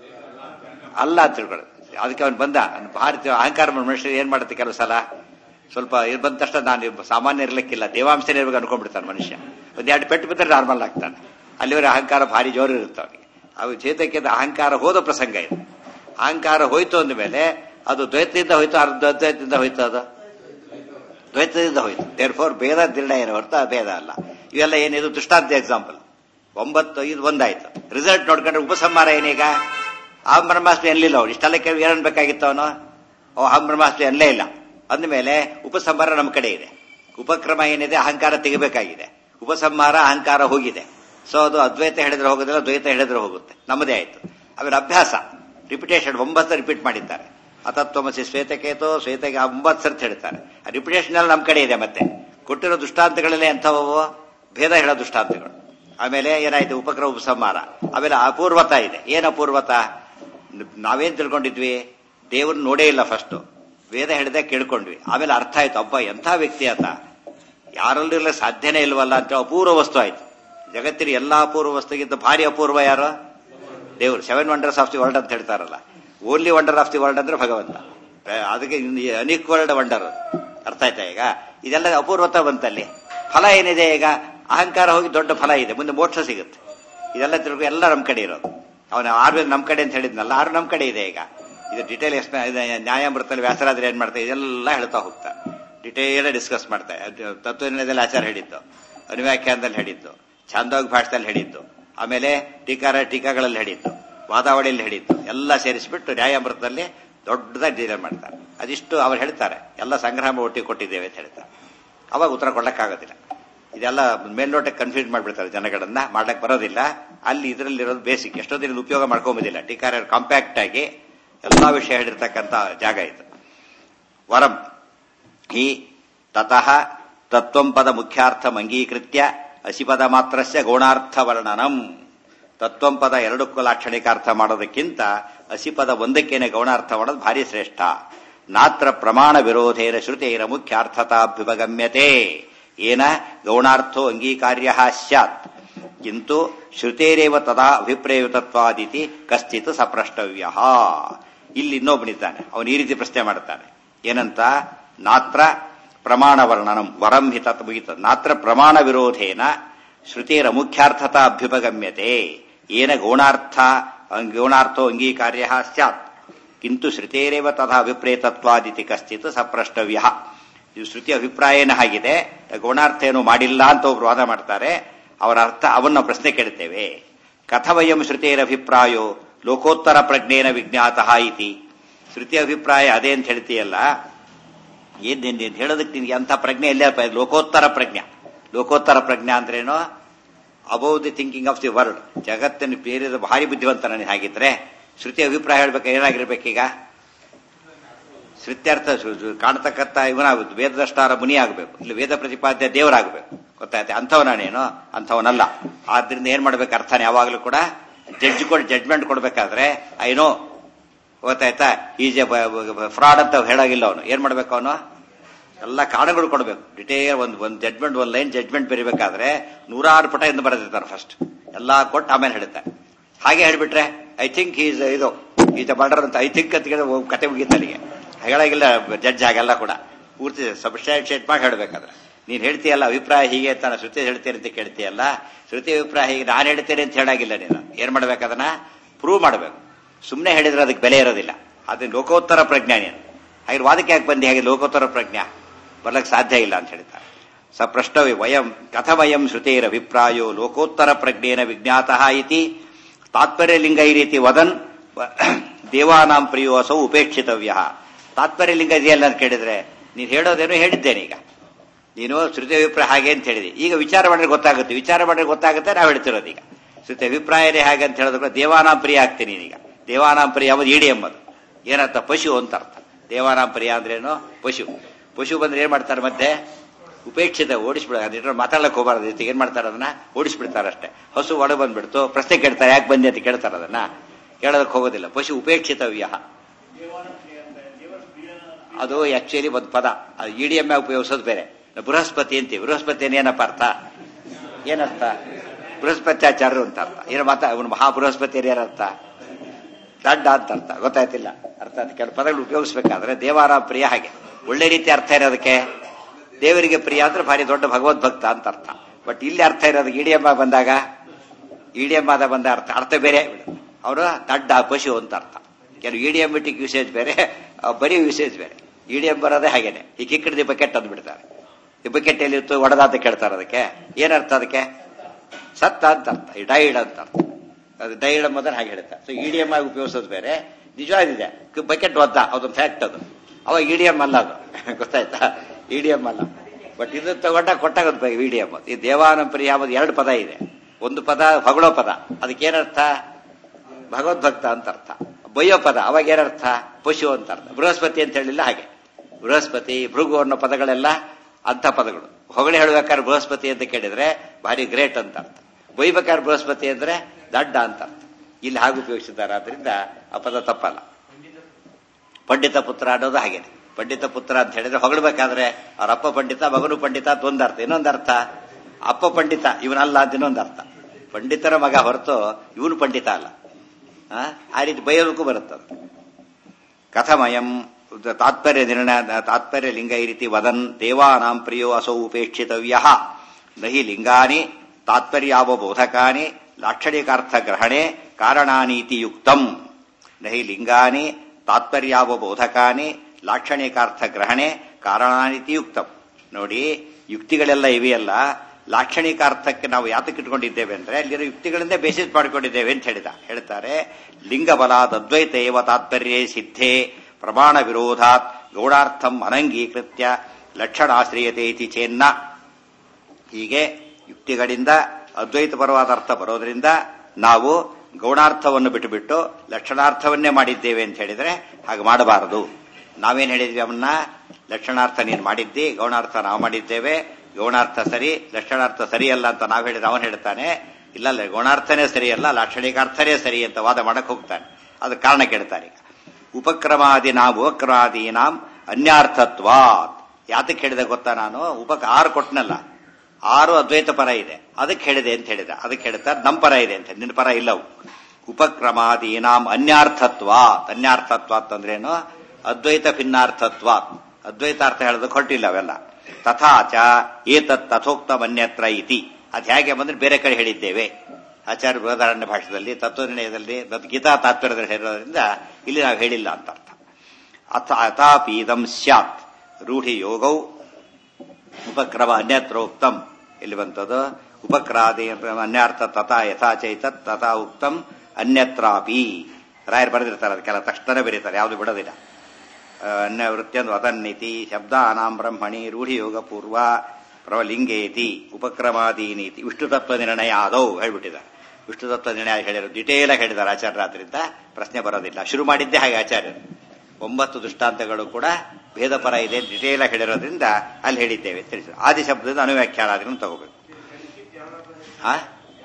ಅಲ್ಲ ಅಂತ ತಿಳ್ಕೊಳ್ಳೋದು ಅದಕ್ಕೆ ಅವನು ಬಂದ ಭಾರಿ ಅಹಂಕಾರ ಮನುಷ್ಯರು ಏನ್ ಮಾಡುತ್ತೆ ಕೆಲವು ಸಲ ಸ್ವಲ್ಪ ಇದು ಬಂದ ತಕ್ಷಣ ನಾನು ಸಾಮಾನ್ಯ ಇರ್ಲಿಕ್ಕಿಲ್ಲ ದೇವಾಂಶನೇ ಇರ್ಬೇಕು ಅನ್ಕೊಂಡ್ಬಿಡ್ತಾನೆ ಮನುಷ್ಯ ಒಂದ್ ಎರಡು ಪೆಟ್ಟು ಬಿದ್ದರೆ ನಾರ್ಮಲ್ ಆಗ್ತಾನೆ ಅಲ್ಲಿವರೆ ಅಹಂಕಾರ ಭಾರಿ ಜೋರು ಇರುತ್ತೆ ಅವನಿಗೆ ಅವು ಚೇತಕ್ಕೆ ಅಹಂಕಾರ ಹೋದ ಪ್ರಸಂಗ ಇದೆ ಅಹಂಕಾರ ಹೋಯ್ತು ಅಂದಮೇಲೆ ಅದು ದ್ವೈತದಿಂದ ಹೋಯ್ತು ಅರ್ಧ ಅದ್ವೈತದಿಂದ ಹೋಯ್ತು ಅದು ದ್ವೈತದಿಂದ ಹೋಯ್ತು ದೇರ್ ಫೋರ್ ಭೇದ ನಿರ್ಣಯ ಹೊರತು ಭೇದ ಅಲ್ಲ ಇವೆಲ್ಲ ಏನಿದು ದೃಷ್ಟಾಂತ ಎಕ್ಸಾಂಪಲ್ ಒಂಬತ್ತು ಇದು ಒಂದಾಯ್ತು ರಿಸಲ್ಟ್ ನೋಡ್ಕೊಂಡ್ರೆ ಉಪಸಂಹಾರ ಏನೀಗ ಆ ಬ್ರಹ್ಮಾಸ್ತ್ರಿ ಎನ್ಲಿಲ್ಲ ಅವನು ಇಷ್ಟೆಲ್ಲ ಕೇಳಿ ಏನ್ ಬೇಕಾಗಿತ್ತು ಅವನು ಅವ ಆ ಬ್ರಹ್ಮಾಸ್ತ್ರಿ ಅಲ್ಲೇ ಇಲ್ಲ ಅಂದಮೇಲೆ ಉಪಸಂಹಾರ ನಮ್ಮ ಕಡೆ ಇದೆ ಉಪಕ್ರಮ ಏನಿದೆ ಅಹಂಕಾರ ತೆಗಿಬೇಕಾಗಿದೆ ಉಪಸಂಹಾರ ಅಹಂಕಾರ ಹೋಗಿದೆ ಸೊ ಅದು ಅದ್ವೈತ ಹೇಳಿದ್ರೆ ಹೋಗೋದಿಲ್ಲ ದ್ವೈತ ಹೇಳಿದ್ರೆ ಹೋಗುತ್ತೆ ನಮ್ಮದೇ ಆಯ್ತು ಆಮೇಲೆ ಅಭ್ಯಾಸ ರಿಪಿಟೇಷನ್ ಒಂಬತ್ತು ರಿಪೀಟ್ ಮಾಡಿದ್ದಾರೆ ಅತತ್ವಮಸಿ ಶ್ವೇತಕೇತು ಶ್ವೇತಕ್ಕೆ ಒಂಬತ್ತು ಸರ್ತಿ ಹೇಳ್ತಾರೆ ಆ ರಿಪಿಟೇಷನ್ ಎಲ್ಲ ನಮ್ಮ ಕಡೆ ಇದೆ ಮತ್ತೆ ಕೊಟ್ಟಿರೋ ದೃಷ್ಟಾಂತಗಳಲ್ಲೇ ಎಂಥವು ಭೇದ ಹೇಳೋ ದೃಷ್ಟಾಂತಗಳು ಆಮೇಲೆ ಏನಾಯ್ತು ಉಪಕ್ರಮ ಉಪಸಂಹಾರ ಆಮೇಲೆ ಅಪೂರ್ವತ ಇದೆ ಏನ್ ಅಪೂರ್ವತ ನಾವೇನ್ ತಿಳ್ಕೊಂಡಿದ್ವಿ ದೇವ್ರನ್ನ ನೋಡೇ ಇಲ್ಲ ಫಸ್ಟ್ ವೇದ ಹೇಳಿದೆ ಕೇಳ್ಕೊಂಡ್ವಿ ಆಮೇಲೆ ಅರ್ಥ ಆಯ್ತು ಅಬ್ಬ ಎಂಥ ವ್ಯಕ್ತಿ ಆತ ಯಾರಲ್ಲೂ ಇರಲಿಕ್ಕೆ ಸಾಧ್ಯನೇ ಇಲ್ವಲ್ಲ ಅಂತ ಅಪೂರ್ವ ವಸ್ತು ಆಯ್ತು ಜಗತ್ತಿನ ಎಲ್ಲಾ ಅಪೂರ್ವ ವಸ್ತುಗಿಂತ ಭಾರಿ ಅಪೂರ್ವ ಯಾರು ದೇವ್ರು seven wonders of the world ಅಂತ ಹೇಳ್ತಾರಲ್ಲ only wonder of the world ಅಂದ್ರೆ ಭಗವಂತ ಅದಕ್ಕೆ ಅನಿಕ್ ವರ್ಲ್ಡ್ ವಂಡರ್ ಅರ್ಥ ಆಯ್ತಾ ಈಗ ಇದೆಲ್ಲ ಅಪೂರ್ವತ ಬಂತಲ್ಲಿ ಫಲ ಏನಿದೆ ಈಗ ಅಹಂಕಾರ ಹೋಗಿ ದೊಡ್ಡ ಫಲ ಇದೆ ಮುಂದೆ ಮೋಕ್ಷ ಸಿಗುತ್ತೆ ಇದೆಲ್ಲ ತಿಳ್ಕೊ ಎಲ್ಲ ನಮ್ಮ ಕಡೆ ಇರೋದು ಅವನ ಆರು ನಮ್ಮ ಕಡೆ ಅಂತ ಹೇಳಿದ್ನಲ್ಲ ಆರು ನಮ್ಮ ಕಡೆ ಇದೆ ಈಗ ಇದು ಡಿಟೇಲ್ ನ್ಯಾಯಾಮೃತದಲ್ಲಿ ವ್ಯಾಸರಾದ್ರೆ ಏನ್ ಮಾಡ್ತಾರೆ ಇದೆಲ್ಲ ಹೇಳ್ತಾ ಹೋಗ್ತಾರೆ ಡಿಟೇಲ್ ಡಿಸ್ಕಸ್ ಮಾಡ್ತಾರೆ ತತ್ವಜ್ಞಾನದಲ್ಲಿ ಆಚಾರ ಹೇಳಿದ್ದು ಅನುವ್ಯಾಖ್ಯಾನದಲ್ಲಿ ಹೇಳಿದ್ದು ಛಾಂದೋಗ್ ಭಾಷೆದಲ್ಲಿ ಹೇಳಿದ್ದು ಆಮೇಲೆ ಟೀಕಾರ ಟೀಕಾಗಳಲ್ಲಿ ಹೇಳಿದ್ದು ವಾದಾವಳಿಯಲ್ಲಿ ಹೇಳಿದ್ದು ಎಲ್ಲ ಸೇರಿಸಿಬಿಟ್ಟು ನ್ಯಾಯಾಮೃತದಲ್ಲಿ ದೊಡ್ಡದಾಗಿ ಡೀಲರ್ ಮಾಡ್ತಾರೆ ಅದಿಷ್ಟು ಅವ್ರು ಹೇಳ್ತಾರೆ ಎಲ್ಲ ಸಂಗ್ರಹ ಒಟ್ಟಿಗೆ ಕೊಟ್ಟಿದ್ದೇವೆ ಅಂತ ಹೇಳ್ತಾರೆ ಅವಾಗ ಉತ್ತರ ಕೊಡಕ್ಕಾಗೋದಿಲ್ಲ ಇದೆಲ್ಲ ಮೇಲ್ನೋಟಕ್ಕೆ ಕನ್ಫ್ಯೂಸ್ ಮಾಡಿಬಿಡ್ತಾರೆ ಜನಗಳನ್ನ ಮಾಡಕ್ ಬರೋದಿಲ್ಲ ಅಲ್ಲಿ ಇದರಲ್ಲಿರೋದು ಬೇಸಿಕ್ ಎಷ್ಟೋ ದಿನ ಉಪಯೋಗ ಮಾಡ್ಕೊಂಬೋದಿಲ್ಲ ಟೀಕಾರ ಕಾಂಪ್ಯಾಕ್ಟ್ ಆಗಿ ಎಲ್ಲಾ ವಿಷಯ ಹೇಳಿರ್ತಕ್ಕಂಥ ಜಾಗ ಇದು ವರಂ ಹಿ ತತಃ ತತ್ವಂ ಪದ ಮುಖ್ಯಾರ್ಥಂ ಅಂಗೀಕೃತ್ಯ ಅಸಿಪದ ಮಾತ್ರಸ್ಯ ಗೌಣಾರ್ಥ ವರ್ಣನಂ ತತ್ವಂ ಪದ ಎರಡಕ್ಕೂ ಲಾಕ್ಷಣಿಕಾರ್ಥ ಮಾಡೋದಕ್ಕಿಂತ ಅಸಿಪದ ಒಂದಕ್ಕೇನೆ ಗೌಣಾರ್ಥ ಮಾಡೋದು ಭಾರಿ ಶ್ರೇಷ್ಠ ನಾತ್ರ ಪ್ರಮಾಣ ವಿರೋಧೇನ ಶ್ರುತೇನ ಮುಖ್ಯಾರ್ಥತಾಭ್ಯುಪಗಮ್ಯತೆ ಏನ ಗೌಣಾರ್ಥೋ ಅಂಗೀಕಾರ್ಯ ಸ್ಯಾತ್ ಕಿಂತು ಶ್ರುತೇರೇವ ತದಾ ಅಭಿಪ್ರೇಯುತತ್ವಾದಿತಿ ಕಶ್ಚಿತ್ ಸಪ್ರಷ್ಟವ್ಯ ಇಲ್ಲಿ ಇನ್ನೊಬ್ಬನಿದ್ದಾನೆ ಅವನು ಈ ರೀತಿ ಪ್ರಶ್ನೆ ಮಾಡ್ತಾನೆ ಏನಂತ ನಾತ್ರ ಪ್ರಮಾಣ ವರ್ಣನಂ ವರಂ ಹಿತ ಮುಗಿತ ನಾತ್ರ ಪ್ರಮಾಣ ವಿರೋಧೇನ ಶ್ರುತಿರ ಮುಖ್ಯಾರ್ಥತಾ ಅಭ್ಯುಪಗಮ್ಯತೆ ಏನ ಗೌಣಾರ್ಥ ಗೌಣಾರ್ಥೋ ಅಂಗೀಕಾರ್ಯ ಸ್ಯಾತ್ ಕಿಂತು ಶ್ರುತೇರೇವ ತಥಾ ವಿಪ್ರೇತತ್ವಾದಿತಿ ಕಶ್ಚಿತ್ ಸಪ್ರಷ್ಟವ್ಯ ಇದು ಶ್ರುತಿ ಅಭಿಪ್ರಾಯನ ಆಗಿದೆ ಗೌಣಾರ್ಥ ಏನು ಮಾಡಿಲ್ಲ ಅಂತ ಒಬ್ರು ವಾದ ಮಾಡ್ತಾರೆ ಅವರ ಅರ್ಥ ಅವನ್ನ ಪ್ರಶ್ನೆ ಕೇಳ್ತೇವೆ ಕಥವಯಂ ಶ್ರುತೇರಭಿಪ್ರಾಯೋ ಲೋಕೋತ್ತರ ಪ್ರಜ್ಞೇನ ವಿಜ್ಞಾತಃ ಇತಿ ಶ್ರುತಿ ಅಭಿಪ್ರಾಯ ಅದೇ ಅಂತ ಹೇಳ್ತೀಯಲ್ಲ ಏನ್ ನೀನ್ ನೀನ್ ಹೇಳೋದಕ್ಕೆ ನಿನ್ಗೆ ಅಂತ ಪ್ರಜ್ಞೆ ಇಲ್ಲೇ ಪ- ಲೋಕೋತ್ತರ ಪ್ರಜ್ಞೆ ಲೋಕೋತ್ತರ ಪ್ರಜ್ಞೆ ಅಂದ್ರೇನು above the thinking of the world ಜಗತ್ತಿನ ಬೇರೆ ಭಾರಿ ಬುದ್ಧಿವಂತ ನನಗೆ ಹಾಗಿದ್ರೆ ಶ್ರುತಿ ಅಭಿಪ್ರಾಯ ಹೇಳ್ಬೇಕು ಏನಾಗಿರ್ಬೇಕೀಗ ಶ್ರುತ್ಯರ್ಥ ಸು- ಸು- ಕಾಣ್ತಕ್ಕಂಥ ಇವನಾಗುತ್ತೆ ವೇದದಷ್ಟಾರ ಮುನಿ ಆಗಬೇಕು ಇಲ್ಲಿ ವೇದ ಪ್ರತಿಪಾದ್ಯ ದೇವರಾಗಬೇಕು ಗೊತ್ತಾಯ್ತು ಅಂಥವನೇನು ಅಂಥವನಲ್ಲ ಆದ್ರಿಂದ ಏನ್ ಮಾಡ್ಬೇಕು ಅರ್ಥನ ಯಾವಾಗಲೂ ಕೂಡ ಜಡ್ಜ್ ಕೊಡ್ ಜಡ್ಜ್ಮೆಂಟ್ ಕೊಡ್ಬೇಕಾದ್ರೆ ಐನೋ ಗೊತ್ತಾಯ್ತಾ ಈಸ್ ಎ ಫ್ರಾಡ್ ಅಂತ ಹೇಳಾಗಿಲ್ಲ ಅವನು ಏನ್ ಮಾಡ್ಬೇಕು ಅವನು ಎಲ್ಲ ಕಾರಣಗಳು ಕೊಡಬೇಕು ಡಿಟೇಲ್ ಒಂದು ಒಂದು ಜಡ್ಜ್ಮೆಂಟ್ ಒಂದು ಲೈನ್ ಜಡ್ಜ್ಮೆಂಟ್ ಬರೀಬೇಕಾದ್ರೆ ನೂರಾರು ಪುಟ ಎಂದು ಬರೆದಿರ್ತಾರೆ ಫಸ್ಟ್ ಎಲ್ಲಾ ಕೊಟ್ಟು ಆಮೇಲೆ ಹೇಳ್ತಾರೆ ಹಾಗೆ ಹೇಳ್ಬಿಟ್ರೆ ಐ ಥಿಂಕ್ ಈಸ್ ಇದು ಈಸ್ ಅ ಮರ್ಡರ್ ಅಂತ ಐ ಥಿಂಕ್ ಅಂತ ಕೇಳಿ ಒಬ್ಬ ಕತೆ ಮುಗೀತನಿಗೆ ಹೇಳಾಗಿಲ್ಲ ಜಡ್ಜ್ ಹಾಗೆಲ್ಲ ಕೂಡ ಪೂರ್ತಿ ಸಬ್ಸ್ಟ್ಯಾನ್ಶಿಯೇಟ್ ಮಾಡಿ ಹೇಳ್ಬೇಕಾದ್ರೆ ನೀನ್ ಹೇಳ್ತೀಯಲ್ಲ ಅಭಿಪ್ರಾಯ ಹೀಗೆ ಅಂತ ನಾನು ಶ್ರುತಿ ಹೇಳ್ತೇನೆ ಅಂತ ಕೇಳ್ತೀಯಲ್ಲ ಶ್ರುತಿ ಅಭಿಪ್ರಾಯ ಹೀಗೆ ನಾನು ಹೇಳ್ತೇನೆ ಅಂತ ಹೇಳಾಗಿಲ್ಲ ನೀನು ಏನ್ ಮಾಡ್ಬೇಕು ಅದನ್ನ ಪ್ರೂವ್ ಮಾಡಬೇಕು ಸುಮ್ಮನೆ ಹೇಳಿದ್ರೆ ಅದಕ್ಕೆ ಬೆಲೆ ಇರೋದಿಲ್ಲ ಅದು ಲೋಕೋತ್ತರ ಪ್ರಜ್ಞಾ ನೀನು ಹಾಗೆ ವಾದಕ್ಕೆ ಯಾಕೆ ಬಂದಿ ಹಾಗೆ ಲೋಕೋತ್ತರ ಪ್ರಜ್ಞಾ ಬರ್ಲಕ್ಕೆ ಸಾಧ್ಯ ಇಲ್ಲ ಅಂತ ಹೇಳ್ತಾರೆ ಸ ಪ್ರಶ್ನವೇ ವಯಂ ಕಥವಯಂ ಶ್ರುತೇರ ಅಭಿಪ್ರಾಯೋ ಲೋಕೋತ್ತರ ಪ್ರಜ್ಞೇನ ವಿಜ್ಞಾತಃ ಇತಿ ತಾತ್ಪರ್ಯ ಲಿಂಗ ಈ ರೀತಿ ವದನ್ ದೇವಾನಾಂ ಪ್ರಿಯೋ ಅಸೌ ಉಪೇಕ್ಷಿತವ್ಯ ತಾತ್ಪರ್ಯ ಲಿಂಗ ಇದೆಯಲ್ಲ ಅಂತ ಕೇಳಿದ್ರೆ ನೀನು ಹೇಳೋದೇನೋ ಹೇಳಿದ್ದೇನೆ ಈಗ ನೀನು ಶ್ರುತಿ ಅಭಿಪ್ರಾಯ ಹಾಗೆ ಅಂತ ಹೇಳಿದೆ ಈಗ ವಿಚಾರ ಮಾಡಿದ್ರೆ ಗೊತ್ತಾಗುತ್ತೆ ವಿಚಾರ ಮಾಡಿದ್ರೆ ಗೊತ್ತಾಗುತ್ತೆ ನಾವು ಹೇಳ್ತಿರೋದು ಈಗ ಶ್ರುತಿ ಅಭಿಪ್ರಾಯನೇ ಹಾಗೆ ಅಂತ ಹೇಳಿದ್ರೆ ದೇವಾನಾಂ ಪ್ರಿಯ ಆಗ್ತೀನಿ ನೀನೀಗ ದೇವಾನಾಂ ಪ್ರಿಯ ಎಂಬುದು ಇಡಿ ಎಂಬುದು ಏನರ್ಥ ಪಶು ಅಂತ ಅರ್ಥ ದೇವಾನಾಂ ಪ್ರಿಯ ಅಂದ್ರೇನು ಪಶು ಪಶು ಬಂದ್ರೆ ಏನ್ ಮಾಡ್ತಾರೆ ಮತ್ತೆ ಉಪೇಕ್ಷಿತ ಓಡಿಸ್ಬಿಡ ಅದ್ರ ಮಾತಾಡಕ್ ಹೋಗಬಾರ್ದು ಜೊತೆಗೆ ಏನ್ ಮಾಡ್ತಾರೆ ಅದನ್ನ ಓಡಿಸ್ಬಿಡ್ತಾರೆ ಅಷ್ಟೇ ಹಸು ಒಳ ಬಂದ್ಬಿಡ್ತು ಪ್ರಶ್ನೆ ಕೇಳ್ತಾರೆ ಯಾಕೆ ಬಂದಿ ಅಂತ ಕೇಳ್ತಾರೆ ಅದನ್ನ ಕೇಳೋದಕ್ಕೆ ಹೋಗೋದಿಲ್ಲ ಪಶು ಉಪೇಕ್ಷಿತವ್ಯ ಅದು ಆಕ್ಚುಲಿ ಒಂದು ಪದ ಅದು ಇಡಿಎಂ ಉಪಯೋಗಿಸೋದು ಬೇರೆ ಬೃಹಸ್ಪತಿ ಅಂತೀವಿ ಬೃಹಸ್ಪತಿ ಏನಪ್ಪ ಅರ್ಥ ಏನರ್ಥ ಬೃಹಸ್ಪತ್ಯಾಚಾರ್ಯರು ಅಂತ ಅರ್ಥ ಏನು ಮಾತಾ ಅವನು ಮಹಾ ಬೃಹಸ್ಪತಿ ಏನರ್ಥ ದಡ್ಡ ಅಂತ ಅರ್ಥ ಗೊತ್ತಾಯ್ತಿಲ್ಲ ಅರ್ಥ ಅದು ಕೆಲವು ಪದಗಳು ಉಪಯೋಗಿಸ್ಬೇಕಾದ್ರೆ ದೇವಾರ ಪ್ರಿಯ ಹಾಗೆ ಒಳ್ಳೆ ರೀತಿ ಅರ್ಥ ಇರೋದಕ್ಕೆ ದೇವರಿಗೆ ಪ್ರಿಯ ಅಂದ್ರೆ ಭಾರಿ ದೊಡ್ಡ ಭಗವದ್ಭಕ್ತ ಅಂತ ಅರ್ಥ ಬಟ್ ಇಲ್ಲಿ ಅರ್ಥ ಇರೋದು ಇಡಿಯಮ್ಮ ಬಂದಾಗ ಇಡಿಯಮ್ಮದ ಬಂದ ಅರ್ಥ ಅರ್ಥ ಬೇರೆ ಅವರು ದಡ್ಡ ಪಶು ಅಂತ ಅರ್ಥ ಕೆಲವು ಇಡಿಯಮ್ಮೆಟಿಕ್ ಯೂಸೇಜ್ ಬೇರೆ ಆ ಬರೀ ಯೂಸೇಜ್ ಬೇರೆ ಇಡಿಯಂ ಬರೋದೇ ಹಾಗೇನೆ ಈ ಕಿಕ್ಕಡಿದ ಬಕೆಟ್ ಅಂದ್ಬಿಡ್ತಾರೆ ಈ ಬಕೆಟ್ ಎಲ್ಲಿತ್ತು ಒಡದ ಅಂತ ಕೇಳ್ತಾರೆ ಅದಕ್ಕೆ ಏನರ್ಥ ಅದಕ್ಕೆ ಸತ್ತ ಅಂತ ಅರ್ಥ ಈ ಡೈಡ್ ಅಂತ ಅರ್ಥ ಅದು ಡೈಡ್ ಎಂಬುದನ್ನು ಹಾಗೆ ಹೇಳ್ತಾರೆ ಸೊ ಇಡಿಎಂ ಆಗಿ ಉಪಯೋಗಿಸೋದು ಬೇರೆ ನಿಜವಾಗಿದೆ ಬಕೆಟ್ ಒದ್ದ ಅದೊಂದು ಫ್ಯಾಕ್ಟ್ ಅದು ಅವಾಗ ಇಡಿಎಂ ಅಲ್ಲ ಅದು ಗೊತ್ತಾಯ್ತಾ ಇಡಿಎಂ ಅಲ್ಲ ಬಟ್ ಇದು ತಗೊಂಡ ಕೊಟ್ಟಾಗ ಇಡಿಎಂ ಈ ದೇವಾನ ಪ್ರಿಯ ಎಂಬುದು ಎರಡು ಪದ ಇದೆ ಒಂದು ಪದ ಹೊಗಳೋ ಪದ ಅದಕ್ಕೆ ಏನರ್ಥ ಭಗವದ್ಭಕ್ತ ಅಂತ ಅರ್ಥ ಬಯ್ಯೋ ಪದ ಅವಾಗ ಏನರ್ಥ ಪಶು ಅಂತ ಅರ್ಥ ಬೃಹಸ್ಪತಿ ಅಂತ ಹೇಳಿಲ್ಲ ಹಾಗೆ ಬೃಹಸ್ಪತಿ ಭೃಗು ಅನ್ನೋ ಪದಗಳೆಲ್ಲ ಅಂತ ಪದಗಳು ಹೊಗಳಿ ಹೇಳ್ಬೇಕಾದ್ರೆ ಬೃಹಸ್ಪತಿ ಅಂತ ಕೇಳಿದ್ರೆ ಭಾರಿ ಗ್ರೇಟ್ ಅಂತ ಅರ್ಥ ಬೈಬೇಕಾದ್ರೆ ಬೃಹಸ್ಪತಿ ಅಂದ್ರೆ ದಡ್ಡ ಅಂತ ಅರ್ಥ ಇಲ್ಲಿ ಹಾಗೆ ಉಪಯೋಗಿಸಿದ್ದಾರೆ ಆದ್ರಿಂದ ಆ ಪದ ತಪ್ಪಲ್ಲ ಪಂಡಿತ ಪುತ್ರ ಅನ್ನೋದು ಹಾಗೆ ಪಂಡಿತ ಪುತ್ರ ಅಂತ ಹೇಳಿದ್ರೆ ಹೊಗಳ್ಬೇಕಾದ್ರೆ ಅವ್ರ ಅಪ್ಪ ಪಂಡಿತ ಮಗನು ಪಂಡಿತ ಅಂತ ಒಂದು ಅರ್ಥ ಇನ್ನೊಂದು ಅರ್ಥ ಅಪ್ಪ ಪಂಡಿತ ಇವನಲ್ಲ ಅಂತ ಇನ್ನೊಂದು ಅರ್ಥ ಪಂಡಿತರ ಮಗ ಹೊರತು ಇವನು ಪಂಡಿತ ಅಲ್ಲ ಆ? ಆ ರೀತಿ ಬೈಯೋದಕ್ಕೂ ಬರುತ್ತದೆ ಕಥಮಯಂ ತಾತ್ಪರ್ಯ ನಿರ್ಣಯ ತಾತ್ಪರ್ಯ ಲಿಂಗ ಈ ರೀತಿ ವದನ್ ದೇವಾನಾಂ ಪ್ರಿಯೋ ಅಸೌ ಉಪೇಕ್ಷಿತವ್ಯ ನಹಿ ಲಿಂಗಾನಿ ತಾತ್ಪರ್ಯಾವಬೋಧಕಾನಿ ಲಾಕ್ಷಣಿಕಾರ್ಥ ಗ್ರಹಣೆ ಕಾರಣಾನೀತಿ ಯುಕ್ತಂ ನಹಿ ಲಿಂಗಾನಿ ತಾತ್ಪರ್ಯಾವಬೋಧಕಾನಿ ಲಾಕ್ಷಣಿಕಾರ್ಥ ಗ್ರಹಣೆ ಕಾರಣಾನೀತಿ ಯುಕ್ತಂ ನೋಡಿ ಯುಕ್ತಿಗಳೆಲ್ಲ ಇವೆಯಲ್ಲ ಲಾಕ್ಷಣಿಕಾರ್ಥಕ್ಕೆ ನಾವು ಯಾತಕ್ಕೆ ಇಟ್ಕೊಂಡಿದ್ದೇವೆ ಅಂದ್ರೆ ಅಲ್ಲಿರೋ ಯುಕ್ತಿಗಳಿಂದ ಬೇಸಿಸ್ ಮಾಡಿಕೊಂಡಿದ್ದೇವೆ ಅಂತ ಹೇಳಿದ ಹೇಳ್ತಾರೆ ಲಿಂಗ ಬಲಾದ್ ಅದ್ವೈತ ಏವ ತಾತ್ಪರ್ಯೇ ಸಿದ್ಧೇ ಪ್ರಮಾಣ ವಿರೋಧಾತ್ ಗೌಡಾರ್ಥಂ ಅನಂಗೀಕೃತ್ಯ ಲಕ್ಷಣಾಶ್ರಯತೆ ಇತಿ ಚೇನ್ನ ಹೀಗೆ ಯುಕ್ತಿಗಳಿಂದ ಅದ್ವೈತ ಪರವಾದ ಅರ್ಥ ಬರೋದ್ರಿಂದ ನಾವು ಗೌಣಾರ್ಥವನ್ನು ಬಿಟ್ಟುಬಿಟ್ಟು ಲಕ್ಷಣಾರ್ಥವನ್ನೇ ಮಾಡಿದ್ದೇವೆ ಅಂತ ಹೇಳಿದ್ರೆ ಹಾಗೆ ಮಾಡಬಾರದು ನಾವೇನ್ ಹೇಳಿದ್ವಿ ಅವನ್ನ ಲಕ್ಷಣಾರ್ಥ ನೀನು ಮಾಡಿದ್ದಿ ಗೌಣಾರ್ಥ ನಾವು ಮಾಡಿದ್ದೇವೆ ಗೌಣಾರ್ಥ ಸರಿ ಲಕ್ಷಣಾರ್ಥ ಸರಿಯಲ್ಲ ಅಂತ ನಾವು ಹೇಳಿದ್ರೆ ಅವನು ಹೇಳ್ತಾನೆ ಇಲ್ಲ ಇಲ್ಲ ಗೌಣಾರ್ಥನೇ ಸರಿಯಲ್ಲ ಲಾಕ್ಷಣಿಕಾರ್ಥನೇ ಸರಿ ಅಂತ ವಾದ ಮಾಡಕ್ ಹೋಗ್ತಾನೆ ಅದು ಕಾರಣ ಕೇಳ್ತಾರೆ ಈಗ ಉಪಕ್ರಮಾದಿ ನಾವು ಉಪಕ್ರಮಾದೀನಾಂ ಅನ್ಯಾರ್ಥತ್ವಾತ್ ಯಾತಕ್ಕೆ ಹೇಳಿದೆ ಗೊತ್ತಾ ನಾನು ಉಪಕ ಆರು ಕೊಟ್ಟನಲ್ಲ ಆರು ಅದ್ವೈತ ಪರ ಇದೆ ಅದಕ್ಕೆ ಹೇಳಿದೆ ಅಂತ ಹೇಳಿದ ಅದಕ್ಕೆ ಹೇಳ್ತಾರೆ ನಮ್ಮ ಪರ ಇದೆ ಅಂತ ನಿನ್ನ ಪರ ಇಲ್ಲವು ಉಪಕ್ರಮಾದೀನಾಂ ಅನ್ಯಾರ್ಥತ್ವಾತ್ ಅನ್ಯಾರ್ಥತ್ವಾತ್ ಅಂದ್ರೇನು ಅದ್ವೈತ ಭಿನ್ನಾರ್ಥತ್ವಾತ್ ಅದ್ವೈತಾರ್ಥ ಹೇಳೋದಕ್ಕೆ ಹೊರಟಿಲ್ಲ ಅವೆಲ್ಲ ತಥಾಚ ಏತತ್ ತಥೋಕ್ತ ಅನ್ಯತ್ರ ಇತಿ ಅದು ಹೇಗೆ ಬಂದ್ರೆ ಬೇರೆ ಕಡೆ ಹೇಳಿದ್ದೇವೆ ಆಚಾರ್ಯ ಬೃಹದಾರಣ್ಯ ಭಾಷೆಯಲ್ಲಿ ತತ್ವನಿರ್ಣಯದಲ್ಲಿ ಮತ್ತು ಗೀತಾ ತಾತ್ಪರ್ಯದಲ್ಲಿ ಹೇಳಿರೋದ್ರಿಂದ ಇಲ್ಲಿ ನಾವು ಹೇಳಿಲ್ಲ ಅಂತ ಅರ್ಥ ಅಥ ಅಥಾಪೀದಂ ಸ್ಯಾತ್ ರೂಢಿ ಯೋಗೌ ಉಪಕ್ರಮ ಅನ್ಯತ್ರೋಕ್ತಂ ಇಲ್ಲಿ ಬಂತದು ಉಪಕ್ರಾದಿ ಅನ್ಯಾರ್ಥ ತಥಾ ಯಥಾ ಚೈತತ್ ತಥಾ ಉಕ್ತಂ ಅನ್ಯತ್ರಾಪಿ ರಾಯರು ಬರೆದಿರ್ತಾರೆ ಅದಕ್ಕೆಲ್ಲ ತಕ್ಷಣ ಬರೀತಾರೆ ಯಾವುದು ಬಿಡೋದಿಲ್ಲ ಅನ್ಯ ವೃತ್ತಿಯಂದು ಅದನ್ನಿತಿ ಶಬ್ದಾನಾಂ ಬ್ರಹ್ಮಣಿ ರೂಢಿ ಯೋಗ ಪೂರ್ವ ಪ್ರವಲಿಂಗೇತಿ ಉಪಕ್ರಮಾದೀನೀತಿ ವಿಷ್ಣು ತತ್ವ ನಿರ್ಣಯ ಆದವು ಹೇಳ್ಬಿಟ್ಟಿದ್ದಾರೆ ವಿಷ್ಣು ತತ್ವ ನಿರ್ಣಯ ಹೇಳಿದ್ರು ಡಿಟೇಲ್ ಆಗಿ ಹೇಳಿದ್ದಾರೆ ಆಚಾರ್ಯರಾದ್ರಿಂದ ಪ್ರಶ್ನೆ ಬರೋದಿಲ್ಲ ಶುರು ಮಾಡಿದ್ದೇ ಹಾಗೆ ಆಚಾರ್ಯರು ಒಂಬತ್ತು ದೃಷ್ಟಾಂತಗಳು ಕೂಡ ಭೇದಪರ ಇದೆ ಡಿಟೇಲ್ ಆಗಿ ಹೇಳಿರೋದ್ರಿಂದ ಅಲ್ಲಿ ಹೇಳಿದ್ದೇವೆ ತಿಳಿಸಿ ಆದಿ ಶಬ್ದದ ಅನುವ್ಯಾಖ್ಯಾನಾದಿಗಳನ್ನು ತಗೋಬೇಕು ಆ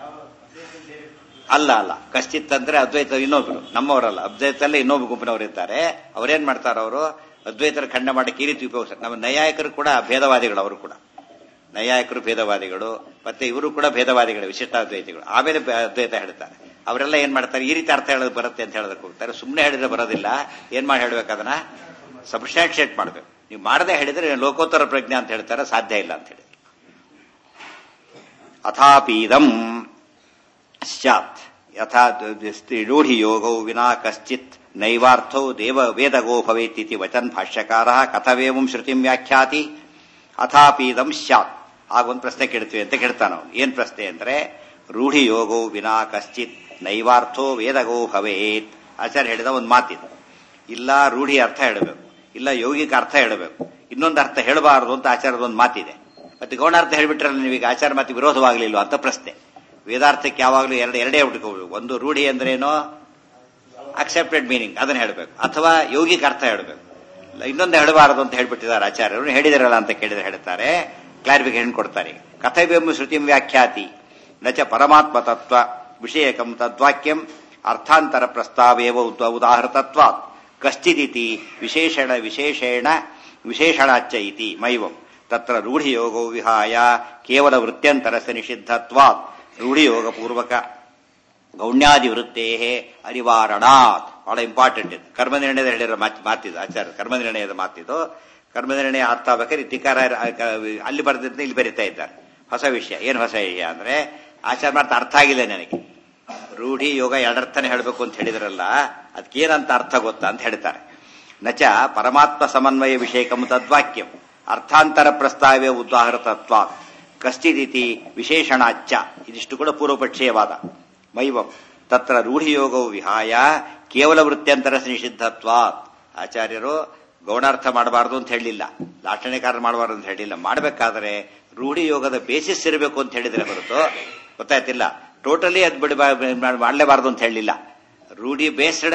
ಅಲ್ಲ ಅಲ್ಲ ಕಶ್ಚಿತ್ ಅಂದ್ರೆ ಅದ್ವೈತ ಇನ್ನೊಬ್ರು ನಮ್ಮವರಲ್ಲ ಅದ್ವೈತಲ್ಲೇ ಇನ್ನೊಬ್ಬ ಗುಂಪಿನವರು ಇರ್ತಾರೆ ಅವ್ರೇನ್ ಮಾಡ್ತಾರೆ ಅವರು ಅದ್ವೈತರ ಖಂಡ ಮಾಡಕ್ಕೆ ಈ ರೀತಿ ಉಪಯೋಗಿಸ್ತಾರೆ ನಮ್ಮ ನೈಯಾಯಿಕರು ಕೂಡ ಭೇದವಾದಿಗಳು ಅವರು ಕೂಡ ನೈಯಾಯಿಕರು ಭೇದವಾದಿಗಳು ಮತ್ತೆ ಇವರು ಕೂಡ ಭೇದವಾದಿಗಳು ವಿಶಿಷ್ಟಾದ್ವೈತಿಗಳು ಆಮೇಲೆ ಬ- ಅದ್ವೈತ ಹೇಳ್ತಾರೆ ಅವರೆಲ್ಲ ಏನ್ ಮಾಡ್ತಾರೆ ಈ ರೀತಿ ಅರ್ಥ ಹೇಳೋದು ಬರುತ್ತೆ ಅಂತ ಹೇಳೋದಕ್ಕೆ ಹೋಗ್ತಾರೆ ಸುಮ್ಮನೆ ಹೇಳಿದ್ರೆ ಬರೋದಿಲ್ಲ ಏನ್ ಮಾಡಿ ಹೇಳ್ಬೇಕು ಅದನ್ನ ಸಬ್ಸ್ಟ್ಯಾನ್ಶಿಯೇಟ್ ಮಾಡ್ಬೇಕು ನೀವು ಮಾಡದೆ ಹೇಳಿದ್ರೆ ಲೋಕೋತ್ತರ ಪ್ರಜ್ಞೆ ಅಂತ ಹೇಳ್ತಾರೆ ಸಾಧ್ಯ ಇಲ್ಲ ಅಂತ ಹೇಳಿ ಅಥಾಪೀದಂ ಸ್ಯಾತ್ ಯಥಾ ರೂಢಿ ಯೋಗೌ ವಿನಾ ಕಶ್ಚಿತ್ ನೈವಾರ್ಥೌ ದೇವ ವೇದಗೋ ಭವೇತ್ ವಚನ್ ಭಾಷ್ಯಕಾರ ಕಥವೇವಂ ಶ್ರುತಿಂ ವ್ಯಾಖ್ಯಾತಿ ಅಥಾಪೀದಂ ಸ್ಯಾತ್ ಆಗ ಒಂದು ಪ್ರಶ್ನೆ ಕೇಳ್ತೀವಿ ಅಂತ ಕೇಳ್ತಾನ ಅವನು ಏನ್ ಪ್ರಶ್ನೆ ಅಂದ್ರೆ ರೂಢಿ ಯೋಗೋ ವಿನಾ ಕಶ್ಚಿತ್ ನೈವಾರ್ಥೋ ವೇದಗೋ ಭವೇತ್ ಆಚಾರ್ಯ ಹೇಳಿದ ಒಂದು ಮಾತಿದು ಇಲ್ಲ ರೂಢಿ ಅರ್ಥ ಹೇಳಬೇಕು ಇಲ್ಲ ಯೋಗಿಕ ಅರ್ಥ ಹೇಳಬೇಕು ಇನ್ನೊಂದು ಅರ್ಥ ಹೇಳಬಾರದು ಅಂತ ಆಚಾರದ ಒಂದು ಮಾತಿದೆ ಮತ್ತೆ ಗೌಣಾರ್ಥ ಹೇಳ್ಬಿಟ್ರಲ್ಲ ನೀವೀಗ ಆಚಾರ ಮಾತಿ ವಿರೋಧವಾಗಲಿಲ್ಲ ಅಂತ ಪ್ರಶ್ನೆ ವೇದಾರ್ಥಕ್ಕೆ ಯಾವಾಗಲೂ ಎರಡು ಎರಡೇ ಹುಡುಕೋಬೇಕು ಒಂದು ರೂಢಿ ಅಂದ್ರೇನೋ ಅಕ್ಸೆಪ್ಟೆಡ್ ಮೀನಿಂಗ್ ಅದನ್ನ ಹೇಳಬೇಕು ಅಥವಾ ಯೋಗಿಕ ಅರ್ಥ ಹೇಳಬೇಕು ಇನ್ನೊಂದು ಹೇಳಬಾರದು ಅಂತ ಹೇಳ್ಬಿಟ್ಟಿದ್ದಾರೆ ಆಚಾರ್ಯರು ಹೇಳಿದಿರಲ್ಲ ಅಂತ ಕೇಳಿದ್ರೆ ಹೇಳ್ತಾರೆ ಕ್ಲಾರಿಫಿಕೇಶನ್ ಕೊಡ್ತಾರೆ ಕಥೆಬೆಂಬ ಶ್ರುತಿಂ ವ್ಯಾಖ್ಯಾತಿ ನಚ ಪರಮಾತ್ಮ ತತ್ವ ವಿಷಯಕಂ ತದ್ವಾಕ್ಯಂ ಅರ್ಥಾಂತರ ಪ್ರಸ್ತಾವೇವ ಉದ- ಉದಾಹೃತತ್ವಾತ್ ಕಶ್ಚಿದಿತಿ ವಿಶೇಷಣ ವಿಶೇಷೇಣ ವಿಶೇಷಣಾಚ್ಚ ಇತಿ ಮೈವಂ ತತ್ರ ರೂಢಿಯೋಗೋ ವಿಹಾಯ ಕೇವಲ ವೃತ್ಯಂತರಸ್ಯ ನಿಷಿದ್ಧತ್ವಾತ್ ರೂಢಿಯೋಗ ಪೂರ್ವಕ ಗೌಣ್ಯಾದಿ ವೃತ್ತೇ ಅನಿವಾರಣಾತ್ ಬಹಳ ಇಂಪಾರ್ಟೆಂಟ್ ಇದು ಕರ್ಮನಿರ್ಣಯದ ಹೇಳಿರೋ ಮಾತ್- ಮಾತಿದು ಆಚಾರ್ಯ ಕರ್ಮನಿರ್ಣಯದ ಮಾತಿದು ಕರ್ಮನಿರ್ಣಯ ಅರ್ಥ ಆಗ್ಬೇಕಾದ್ರೆ ಧಿಕಾರ ಅಲ್ಲಿ ಬರೆದಿದ್ದ ಇಲ್ಲಿ ಬರೀತಾ ಇದ್ದಾರೆ ಹೊಸ ವಿಷಯ ಏನು ಹೊಸ ವಿಷಯ ಅಂದ್ರೆ ಆಚಾರ ಮಾಡ್ತಾ ಅರ್ಥ ಆಗಿಲ್ಲ ನನಗೆ ರೂಢಿ ಯೋಗ ಎರಡರ್ಥನೇ ಹೇಳಬೇಕು ಅಂತ ಹೇಳಿದ್ರಲ್ಲ ಅದಕ್ಕೇನಂತ ಅರ್ಥ ಗೊತ್ತಾ ಅಂತ ಹೇಳ್ತಾರೆ ನಚ ಪರಮಾತ್ಮ ಸಮನ್ವಯ ವಿಷಯಕಂ ತದ್ವಾಕ್ಯಂ ಅರ್ಥಾಂತರ ಪ್ರಸ್ತಾವ್ಯ ಉದಾಹರ ತತ್ವ ಕಶ್ಚಿದಿತಿ ವಿಶೇಷಣಾಚ್ಚ ಇದಿಷ್ಟು ಕೂಡ ಪೂರ್ವಪಕ್ಷೀಯವಾದ ಮೈವಂ ತತ್ರ ರೂಢಿಯೋಗವು ವಿಹಾಯ ಕೇವಲ ವೃತ್ಯಂತರ ನಿಷಿದ್ಧತ್ವ ಆಚಾರ್ಯರು ಗೌಣಾರ್ಥ ಮಾಡಬಾರದು ಅಂತ ಹೇಳಿಲ್ಲ ಲಾಕ್ಷಣಿಕಾರ ಮಾಡಬಾರದು ಅಂತ ಹೇಳಿಲ್ಲ ಮಾಡಬೇಕಾದ್ರೆ ರೂಢಿ ಯೋಗದ ಬೇಸಿಸ್ ಇರಬೇಕು ಅಂತ ಹೇಳಿದ್ರೆ ಹೊರತು ಗೊತ್ತಾಯ್ತಿಲ್ಲ ಟೋಟಲಿ ಅದು ಬಿಡ ಮಾಡಲೇಬಾರದು ಅಂತ ಹೇಳಲಿಲ್ಲ ರೂಢಿ ಬೇಸ್ಡ್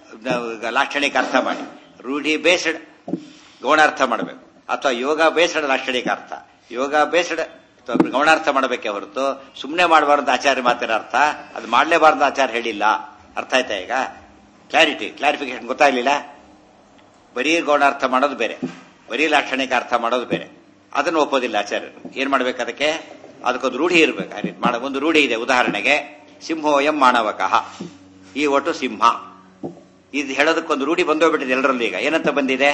ಲಾಕ್ಷಣಿಕ ಅರ್ಥ ಮಾಡಿ ರೂಢಿ ಬೇಸ್ಡ್ ಗೌಣಾರ್ಥ ಮಾಡಬೇಕು ಅಥವಾ ಯೋಗ ಬೇಸ್ಡ್ ಲಾಕ್ಷಣಿಕ ಅರ್ಥ ಯೋಗ ಬೇಸ್ಡ್ ಗೌಣಾರ್ಥ ಮಾಡಬೇಕೆ ಹೊರತು ಸುಮ್ಮನೆ ಮಾಡಬಾರ್ದು ಆಚಾರ್ಯ ಮಾತಿನ ಅರ್ಥ ಅದು ಮಾಡಲೇಬಾರ್ದು ಆಚಾರ್ಯ ಹೇಳಿಲ್ಲ ಅರ್ಥ ಆಯ್ತಾ ಈಗ ಕ್ಲಾರಿಟಿ ಕ್ಲಾರಿಫಿಕೇಶನ್ ಗೊತ್ತಾಗ್ಲಿಲ್ಲ ಬರೀ ಗೌಣಾರ್ಥ ಮಾಡೋದು ಬೇರೆ ಬರೀ ಲಾಕ್ಷಣಿಕ ಅರ್ಥ ಮಾಡೋದು ಬೇರೆ ಅದನ್ನು ಒಪ್ಪೋದಿಲ್ಲ ಆಚಾರ್ಯರು ಏನ್ ಮಾಡ್ಬೇಕು ಅದಕ್ಕೆ ಅದಕ್ಕೊಂದು ರೂಢಿ ಇರಬೇಕು ಆ ರೀತಿ ಮಾಡ ಒಂದು ರೂಢಿ ಇದೆ ಉದಾಹರಣೆಗೆ ಸಿಂಹೋಯಂ ಮಾನವಕಃ ಈ ಒಟ್ಟು ಸಿಂಹ ಇದು ಹೇಳೋದಕ್ಕೊಂದು ರೂಢಿ ಬಂದೋಗ್ಬಿಟ್ಟಿದೆ ಎಲ್ಲರಲ್ಲಿ ಈಗ ಏನಂತ ಬಂದಿದೆ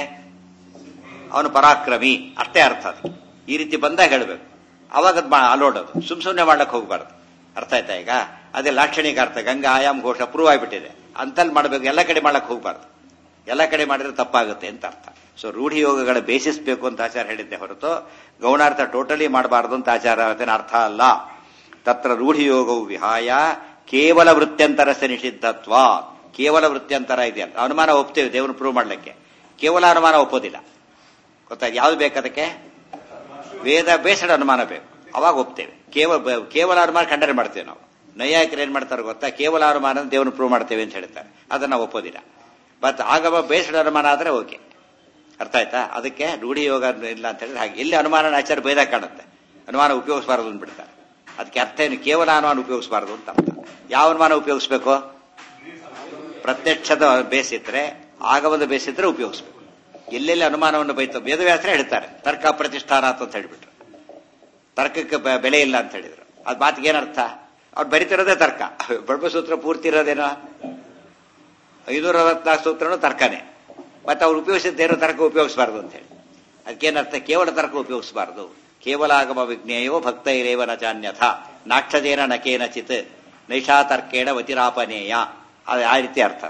ಅವನು ಪರಾಕ್ರಮಿ ಅಷ್ಟೇ ಅರ್ಥ ಅದು ಈ ರೀತಿ ಬಂದಾಗ ಹೇಳಬೇಕು ಅವಾಗ ಅದು ಅಲೋಡೋದು ಸುಮ್ ಸುಮ್ಮನೆ ಮಾಡ್ಲಕ್ಕೆ ಹೋಗ್ಬಾರ್ದು ಅರ್ಥ ಆಯ್ತಾ ಈಗ ಅದೇ ಲಾಕ್ಷಣಿಕ ಅರ್ಥ ಗಂಗಾ ಆಯಾಮ್ ಘೋಷ ಪ್ರೂವ್ ಆಗಿಬಿಟ್ಟಿದೆ ಅಂತಲ್ಲಿ ಮಾಡಬೇಕು ಎಲ್ಲ ಕಡೆ ಮಾಡಕ್ ಹೋಗ್ಬಾರ್ದು ಎಲ್ಲ ಕಡೆ ಮಾಡಿದ್ರೆ ತಪ್ಪಾಗುತ್ತೆ ಅಂತ ಅರ್ಥ ಸೊ ರೂಢಿ ಯೋಗಗಳ ಬೇಸಿಸ್ ಬೇಕು ಅಂತ ಆಚಾರ ಹೇಳಿದ್ದೆ ಹೊರತು ಗೌಣಾರ್ಥ ಟೋಟಲಿ ಮಾಡಬಾರದು ಅಂತ ಆಚಾರ ಅದನ್ನ ಅರ್ಥ ಅಲ್ಲ ತತ್ರ ರೂಢಿ ಯೋಗವು ವಿಹಾಯ ಕೇವಲ ವೃತ್ಯಂತರಸ್ಯ ನಿಷಿದ್ಧತ್ವ ಕೇವಲ ವೃತ್ಯಂತರ ಇದೆಯಲ್ಲ ಅನುಮಾನ ಒಪ್ತೇವೆ ದೇವ್ರನ್ನ ಪ್ರೂವ್ ಮಾಡ್ಲಿಕ್ಕೆ ಕೇವಲ ಅನುಮಾನ ಒಪ್ಪೋದಿಲ್ಲ ಗೊತ್ತಾಯ್ತು ಯಾವ್ದು ಬೇಕು ಅದಕ್ಕೆ ವೇದ ಬೇಸಡ ಅನುಮಾನ ಬೇಕು ಅವಾಗ ಒಪ್ತೇವೆ ಕೇವಲ ಕೇವಲ ಅನುಮಾನ ಖಂಡನೆ ಮಾಡ್ತೇವೆ ನಾವು ನೈಯಾಯಿಕರು ಏನ್ ಮಾಡ್ತಾರೆ ಗೊತ್ತಾ ಕೇವಲ ಅನುಮಾನ ದೇವ್ರನ್ನ ಪ್ರೂವ್ ಮಾಡ್ತೇವೆ ಅಂತ ಹೇಳ್ತಾರೆ ಅದನ್ನ ನಾವು ಒಪ್ಪೋದಿಲ್ಲ ಬಟ್ ಆಗವ ಬೇಸಡ ಅನುಮಾನ ಆದ್ರೆ ಓಕೆ ಅರ್ಥ ಆಯ್ತಾ ಅದಕ್ಕೆ ರೂಢಿ ಯೋಗ ಇಲ್ಲ ಅಂತ ಹೇಳಿದ್ರೆ ಹಾಗೆ ಎಲ್ಲಿ ಅನುಮಾನ ಆಚಾರ ಭೇದ ಕಾಣುತ್ತೆ ಅನುಮಾನ ಉಪಯೋಗಿಸಬಾರದು ಅಂದ್ಬಿಡ್ತಾರೆ ಅದಕ್ಕೆ ಅರ್ಥ ಏನು ಕೇವಲ ಅನುಮಾನ ಉಪಯೋಗಿಸಬಾರದು ಅಂತ ಅರ್ಥ ಯಾವ ಅನುಮಾನ ಉಪಯೋಗಿಸ್ಬೇಕು ಪ್ರತ್ಯಕ್ಷದ ಬೇಸಿದ್ರೆ ಆಗಮದ ಬೇಸಿದ್ರೆ ಉಪಯೋಗಿಸ್ಬೇಕು ಎಲ್ಲೆಲ್ಲಿ ಅನುಮಾನವನ್ನು ಬೈತ ವೇದವ್ಯಾಸರೇ ಹೇಳ್ತಾರೆ ತರ್ಕ ಪ್ರತಿಷ್ಠಾನ ಅಂತ ಹೇಳ್ಬಿಟ್ರು ತರ್ಕಕ್ಕೆ ಬೆ- ಬೆಲೆ ಇಲ್ಲ ಅಂತ ಹೇಳಿದ್ರು ಅದ್ ಮಾತಿಗೆ ಏನರ್ಥ ಅವ್ರು ಬರಿತಿರೋದೇ ತರ್ಕ ಬ್ರಹ್ಮಸೂತ್ರ ಪೂರ್ತಿ ಇರೋದೇನೋ ಐನೂರ ಅರವತ್ನಾಲ್ಕು ಸೂತ್ರನೂ ತರ್ಕನೇ ಮತ್ತೆ ಅವ್ರು ಉಪಯೋಗಿಸಿದ್ದೇನೋ ತರ್ಕ ಉಪಯೋಗಿಸಬಾರ್ದು ಅಂತ ಹೇಳಿ ಅದಕ್ಕೇನರ್ಥ ಕೇವಲ ತರ್ಕ ಉಪಯೋಗಿಸಬಾರ್ದು ಕೇವಲ ಆಗಮ ವಿಜ್ಞೇಯೋ ಭಕ್ತ ಇರೇವ ನಚಾನ್ಯಥ ನಾಕ್ಷದೇನ ನಕೇನಚಿತ್ ನೈಷಾತರ್ಕೇಣ ವತಿರಾಪನೇಯ ಅದು ಆ ರೀತಿ ಅರ್ಥ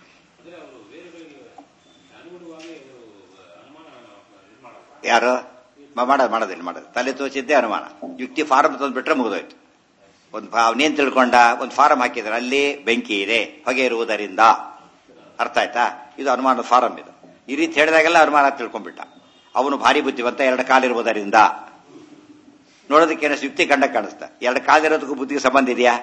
ಯಾರು ಮ- ಮಾಡೋದು ಮಾಡೋದಿಲ್ಲ ಮಾಡೋದು ತಲೆ ತೋಚಿದ್ದೇ ಅನುಮಾನ ಯುಕ್ತಿ ಫಾರಂ ತಂದ್ಬಿಟ್ರೆ ಮುಗಿದೋಯ್ತು ಒಂದು ಅವನೇನ್ ತಿಳ್ಕೊಂಡ ಒಂದು ಫಾರಂ ಹಾಕಿದ್ರೆ ಅಲ್ಲಿ ಬೆಂಕಿ ಇದೆ ಹೊಗೆ ಇರುವುದರಿಂದ ಅರ್ಥ ಆಯ್ತಾ ಇದು ಅನುಮಾನದ ಫಾರಂ ಇದು ಈ ರೀತಿ ಹೇಳಿದಾಗೆಲ್ಲ ಅನುಮಾನ ತಿಳ್ಕೊಂಡ್ಬಿಟ್ಟ ಅವನು ಭಾರಿ ಬುದ್ಧಿವಂತ ಎರಡು ಕಾಲಿರುವುದರಿಂದ ನೋಡೋದಕ್ಕೇನೋ ಯುಕ್ತಿ ಕಂಡ ಕಾಣಿಸ್ತಾ ಎರಡು ಕಾಲಿರೋದಕ್ಕೂ ಬುದ್ಧಿಗೆ ಸಂಬಂಧ ಇದೆಯಾ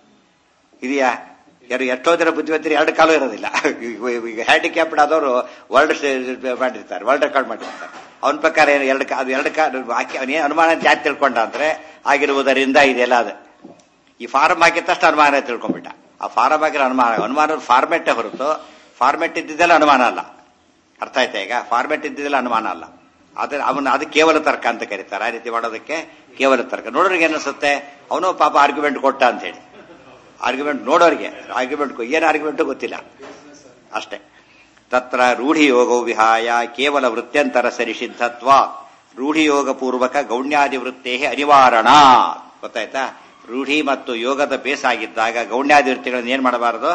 ಇದೆಯಾ ಯಾರು ಎಷ್ಟೋ ಜನ ಬುದ್ಧಿವಂತರು ಎರಡು ಕಾಲು ಇರೋದಿಲ್ಲ ಈಗ ಹ್ಯಾಂಡಿಕ್ಯಾಪ್ಡ್ ಆದವರು ವರ್ಲ್ಡ್ ಮಾಡಿರ್ತಾರೆ ವರ್ಲ್ಡ್ ರೆಕಾರ್ಡ್ ಮಾಡಿರ್ತಾರೆ ಅವನ ಪ್ರಕಾರ ಏನು ಎರಡು ಕಾ ಅದು ಎರಡು ಕಾಲು ಹಾಕಿ ಅವನೇನು ಅನುಮಾನ ಜಾತಿ ತಿಳ್ಕೊಂಡ ಅಂದ್ರೆ ಆಗಿರುವುದರಿಂದ ಇದೆಲ್ಲ ಅದು ಈ ಫಾರಂ ಹಾಕಿದ ತಕ್ಷಣ ಅನುಮಾನ ತಿಳ್ಕೊಂಡ್ಬಿಟ್ಟ ಆ ಫಾರಂ ಹಾಕಿರೋ ಅನುಮಾನ ಅನುಮಾನದ ಫಾರ್ಮೆಟ್ಟೇ ಹೊರತು ಫಾರ್ಮೆಟ್ ಇದ್ದಿದ್ದೆಲ್ಲ ಅನುಮಾನ ಅಲ್ಲ ಅರ್ಥ ಆಯ್ತಾ ಈಗ ಫಾರ್ಮೆಟ್ ಇದ್ದಿದ್ದೆಲ್ಲ ಅನುಮಾನ ಅಲ್ಲ ಆದ್ರೆ ಅವನು ಅದು ಕೇವಲ ತರ್ಕ ಅಂತ ಕರೀತಾರೆ ಆ ರೀತಿ ಮಾಡೋದಕ್ಕೆ ಕೇವಲ ತರ್ಕ ನೋಡೋರಿಗೆ ಏನಿಸುತ್ತೆ ಅವನು ಪಾಪ ಆರ್ಗ್ಯುಮೆಂಟ್ ಕೊಟ್ಟ ಅಂತ ಹೇಳಿ ಆರ್ಗ್ಯುಮೆಂಟ್ ನೋಡೋರಿಗೆ ಆರ್ಗ್ಯುಮೆಂಟ್ ಏನು ಆರ್ಗ್ಯುಮೆಂಟ್ ಗೊತ್ತಿಲ್ಲ ಅಷ್ಟೇ ತತ್ರ ರೂಢಿಯೋಗವು ವಿಹಾಯ ಕೇವಲ ವೃತ್ಯಂತರ ಸರಿಸಿದ್ಧತ್ವ ರೂಢಿಯೋಗ ಪೂರ್ವಕ ಗೌಣ್ಯಾದಿ ವೃತ್ತೇ ಅನಿವಾರಣ ಗೊತ್ತಾಯ್ತಾ ರೂಢಿ ಮತ್ತು ಯೋಗದ ಬೇಸಾಗಿದ್ದಾಗ ಗೌಣ್ಯಾದಿ ವೃತ್ತಿಗಳನ್ನ ಏನ್ ಮಾಡಬಾರದು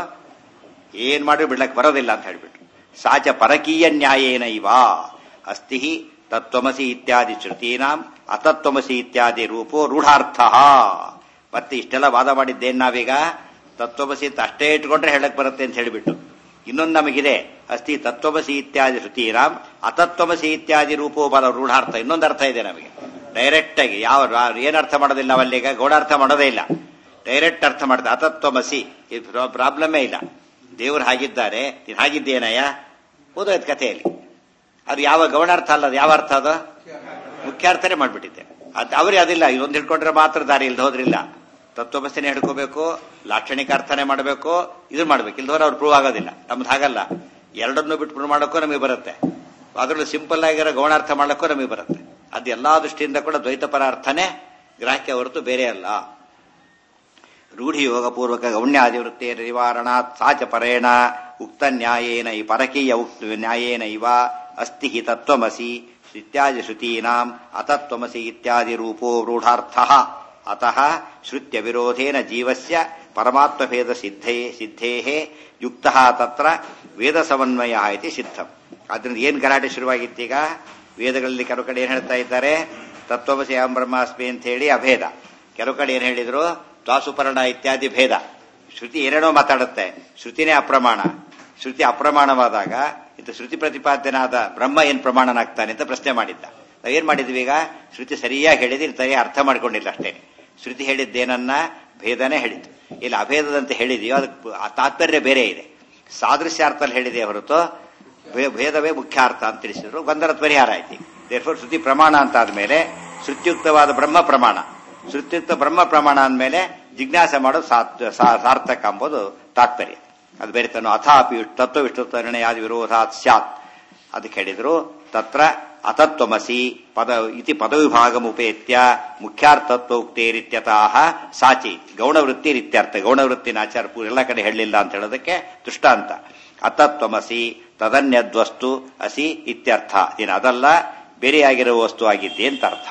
ಏನ್ ಮಾಡಿ ಬಿಡ್ಲಕ್ ಬರೋದಿಲ್ಲ ಅಂತ ಹೇಳ್ಬಿಟ್ಟು ಸಾಚ ಪರಕೀಯ ನ್ಯಾಯೇನ ಇವ ಅಸ್ತಿ ತತ್ವಮಸಿ ಇತ್ಯಾದಿ ಶ್ರುತೀನಾಂ ಅತತ್ವಮಸಿ ಇತ್ಯಾದಿ ರೂಪೋ ರೂಢಾರ್ಥ ಮತ್ತೆ ಇಷ್ಟೆಲ್ಲ ವಾದ ಮಾಡಿದ್ದೇನ್ ನಾವೀಗ ತತ್ವಮಸಿ ಅಂತ ಅಷ್ಟೇ ಇಟ್ಕೊಂಡ್ರೆ ಹೇಳಕ್ ಬರುತ್ತೆ ಅಂತ ಹೇಳಿಬಿಟ್ಟು ಇನ್ನೊಂದು ನಮಗಿದೆ ಅಸ್ತಿ ತತ್ವಮಸಿ ಇತ್ಯಾದಿ ಶ್ರುತೀರಾಮ್ ಅತತ್ವಮಸಿ ಇತ್ಯಾದಿ ರೂಪೋ ಬಲ ರೂಢಾರ್ಥ ಇನ್ನೊಂದು ಅರ್ಥ ಇದೆ ನಮಗೆ ಡೈರೆಕ್ಟ್ ಆಗಿ ಯಾವ ಏನ್ ಅರ್ಥ ಮಾಡೋದಿಲ್ಲ ನಾವಲ್ಲೀಗ ಗೌಡಾರ್ಥ ಮಾಡೋದೇ ಇಲ್ಲ ಡೈರೆಕ್ಟ್ ಅರ್ಥ ಮಾಡ್ತಾರೆ ಅತತ್ವಮಸಿ ಪ್ರಾಬ್ಲಮೇ ಇಲ್ಲ ದೇವರು ಹಾಗಿದ್ದಾರೆ ನೀನು ಹಾಗಿದ್ದೇನಯ್ಯ ಓದೋಯ್ತು ಕಥೆಯಲ್ಲಿ ಅದು ಯಾವ ಗೌಣಾರ್ಥ ಅಲ್ಲ ಅದು ಯಾವ ಅರ್ಥ ಅದು ಮುಖ್ಯಾರ್ಥನೇ ಮಾಡ್ಬಿಟ್ಟಿದ್ದೆ ಅದು ಅವ್ರಿಗೆ ಅದಿಲ್ಲ ಇದೊಂದು ಹಿಡ್ಕೊಂಡ್ರೆ ಮಾತ್ರ ದಾರಿ ಇಲ್ದ ಹೋದ್ರಿಲ್ಲ ತತ್ವಮಸಿನೇ ಹಿಡ್ಕೋಬೇಕು ಲಾಕ್ಷಣಿಕ ಅರ್ಥನೇ ಮಾಡಬೇಕು ಇದನ್ನ ಮಾಡ್ಬೇಕು ಇಲ್ದವ್ರೆ ಅವ್ರು ಪ್ರೂವ್ ಆಗೋದಿಲ್ಲ ನಮ್ದು ಹಾಗಲ್ಲ ಎರಡನ್ನೂ ಬಿಟ್ಟು ಪ್ರೂವ್ ಮಾಡೋಕ್ಕೂ ನಮಗೆ ಬರುತ್ತೆ ಅದರಲ್ಲೂ ಸಿಂಪಲ್ ಆಗಿರೋ ಗೌಣಾರ್ಥ ಮಾಡಕ್ಕೂ ನಮಗೆ ಬರುತ್ತೆ ಅದು ಎಲ್ಲಾ ದೃಷ್ಟಿಯಿಂದ ಕೂಡ ದ್ವೈತಪರ ಅರ್ಥನೇ ಗ್ರಾಹ್ಯ ಹೊರತು ಬೇರೆ ಅಲ್ಲ ರೂಢಿಯೋಗ ಪೂರ್ವಕ ಗೌಣ್ಯಾದಿವೃತ್ತೇ ನಿವಾರಣಾತ್ ಸಾಚ ಪರೇಣ ಉಕ್ತ ನ್ಯಾಯೇನ ಈ ಪರಕೀಯ ಉಕ್ತ ನ್ಯಾಯೇನ ಇವ ಅಸ್ತಿ ಹಿ ತತ್ವಮಸಿ ಇತ್ಯಾದಿ ಶ್ರುತೀನಾಂ ಅತತ್ವಮಸಿ ಇತ್ಯಾದಿ ರೂಪೋ ರೂಢಾರ್ಥ ಅತಃ ಶ್ರುತ್ಯ ವಿರೋಧೇನ ಜೀವಸ್ಯ ಪರಮಾತ್ಮಭೇದ ಸಿದ್ಧೇ ಸಿದ್ಧೇಹೇ ಯುಕ್ತ ತತ್ರ ವೇದ ಸಮನ್ವಯ ಇತಿ ಸಿದ್ಧಂ ಆದ್ರಿಂದ ಏನ್ ಗಲಾಟೆ ಶುರುವಾಗಿತ್ತೀಗ ವೇದಗಳಲ್ಲಿ ಕೆಲವು ಕಡೆ ಏನ್ ಹೇಳ್ತಾ ಇದ್ದಾರೆ ತತ್ವಮಸಿ ಅಹಂ ಬ್ರಹ್ಮಾಸ್ಮಿ ಅಂತ ಹೇಳಿ ಅಭೇದ ಕೆಲವು ಕಡೆ ಏನ್ ಹೇಳಿದ್ರು ದ್ವಾಸುಪರ್ಣ ಇತ್ಯಾದಿ ಭೇದ ಶ್ರುತಿ ಏನೇನೋ ಮಾತಾಡುತ್ತೆ ಶ್ರುತಿನೇ ಅಪ್ರಮಾಣ ಶ್ರುತಿ ಅಪ್ರಮಾಣವಾದಾಗ ಇದು ಶ್ರುತಿ ಪ್ರತಿಪಾದ್ಯನಾದ ಬ್ರಹ್ಮ ಏನ್ ಪ್ರಮಾಣನಾಗ್ತಾನೆ ಅಂತ ಪ್ರಶ್ನೆ ಮಾಡಿದ್ದ ನಾವೇನ್ ಮಾಡಿದ್ವಿ ಈಗ ಶ್ರುತಿ ಸರಿಯಾಗಿ ಹೇಳಿದ್ರೆ ಸರಿಯಾಗಿ ಅರ್ಥ ಮಾಡ್ಕೊಂಡಿಲ್ಲ ಅಷ್ಟೇ ಶ್ರುತಿ ಹೇಳಿದ್ದೇನನ್ನ ಭೇದನೇ ಹೇಳಿದ್ದು ಇಲ್ಲಿ ಅಭೇದದಂತೆ ಹೇಳಿದೆಯೋ ಅದಕ್ಕೆ ಆ ತಾತ್ಪರ್ಯ ಬೇರೆ ಇದೆ ಸಾದೃಶ್ಯಾರ್ಥದಲ್ಲಿ ಹೇಳಿದೆ ಹೊರತು ಭೇ- ಭೇದವೇ ಮುಖ್ಯ ಅರ್ಥ ಅಂತ ತಿಳಿಸಿದ್ರು ಗೊಂದಲದ ಪರಿಹಾರ ಆಯ್ತು ದೇರ್ಫೋರ್ ಶ್ರುತಿ ಪ್ರಮಾಣ ಅಂತ ಆದ್ಮೇಲೆ ಶ್ರುತ್ಯುಕ್ತವಾದ ಬ್ರಹ್ಮ ಪ್ರಮಾಣ ಶ್ರುತ್ಯುಕ್ತ ಬ್ರಹ್ಮ ಪ್ರಮಾಣ ಅಂದಮೇಲೆ ಜಿಜ್ಞಾಸೆ ಮಾಡೋದು ಸಾತ್- ಸಾ- ಸಾರ್ಥಕ ಎಂಬುದು ತಾತ್ಪರ್ಯ ಅದು ಬೇರೆ ತನ್ನ ಅಥಾಪಿ ತತ್ವ ವಿಷ್ಣುತ್ವ ನಿರ್ಣಯಾದಿ ವಿರೋಧಾತ್ ಸ್ಯಾತ್ ಅದಕ್ಕೆ ಹೇಳಿದ್ರು ತತ್ರ ಅತತ್ವಮಸಿ ಪದ ಇತಿ ಪದವಿಭಾಗಮುಪೇತ್ಯ ಮುಖ್ಯಾರ್ಥತ್ವ ಉಕ್ತೇರಿತ್ಯತಃ ಸಾಚಿ ಗೌಣವೃತ್ತಿ ರೀತ್ಯರ್ಥ ಗೌಣವೃತ್ತಿನ ಆಚಾರ ಪೂರ್ ಎಲ್ಲ ಕಡೆ ಹೇಳಲಿಲ್ಲ ಅಂತ ಹೇಳೋದಕ್ಕೆ ದೃಷ್ಟಾಂತ ಅತತ್ವಮಸಿ ತದನ್ಯದ್ವಸ್ತು ಅಸಿ ಇತ್ಯರ್ಥ ಇನ್ನು ಅದಲ್ಲ ಬೇರೆಯಾಗಿರುವ ವಸ್ತು ಆಗಿದ್ದೆ ಅಂತ ಅರ್ಥ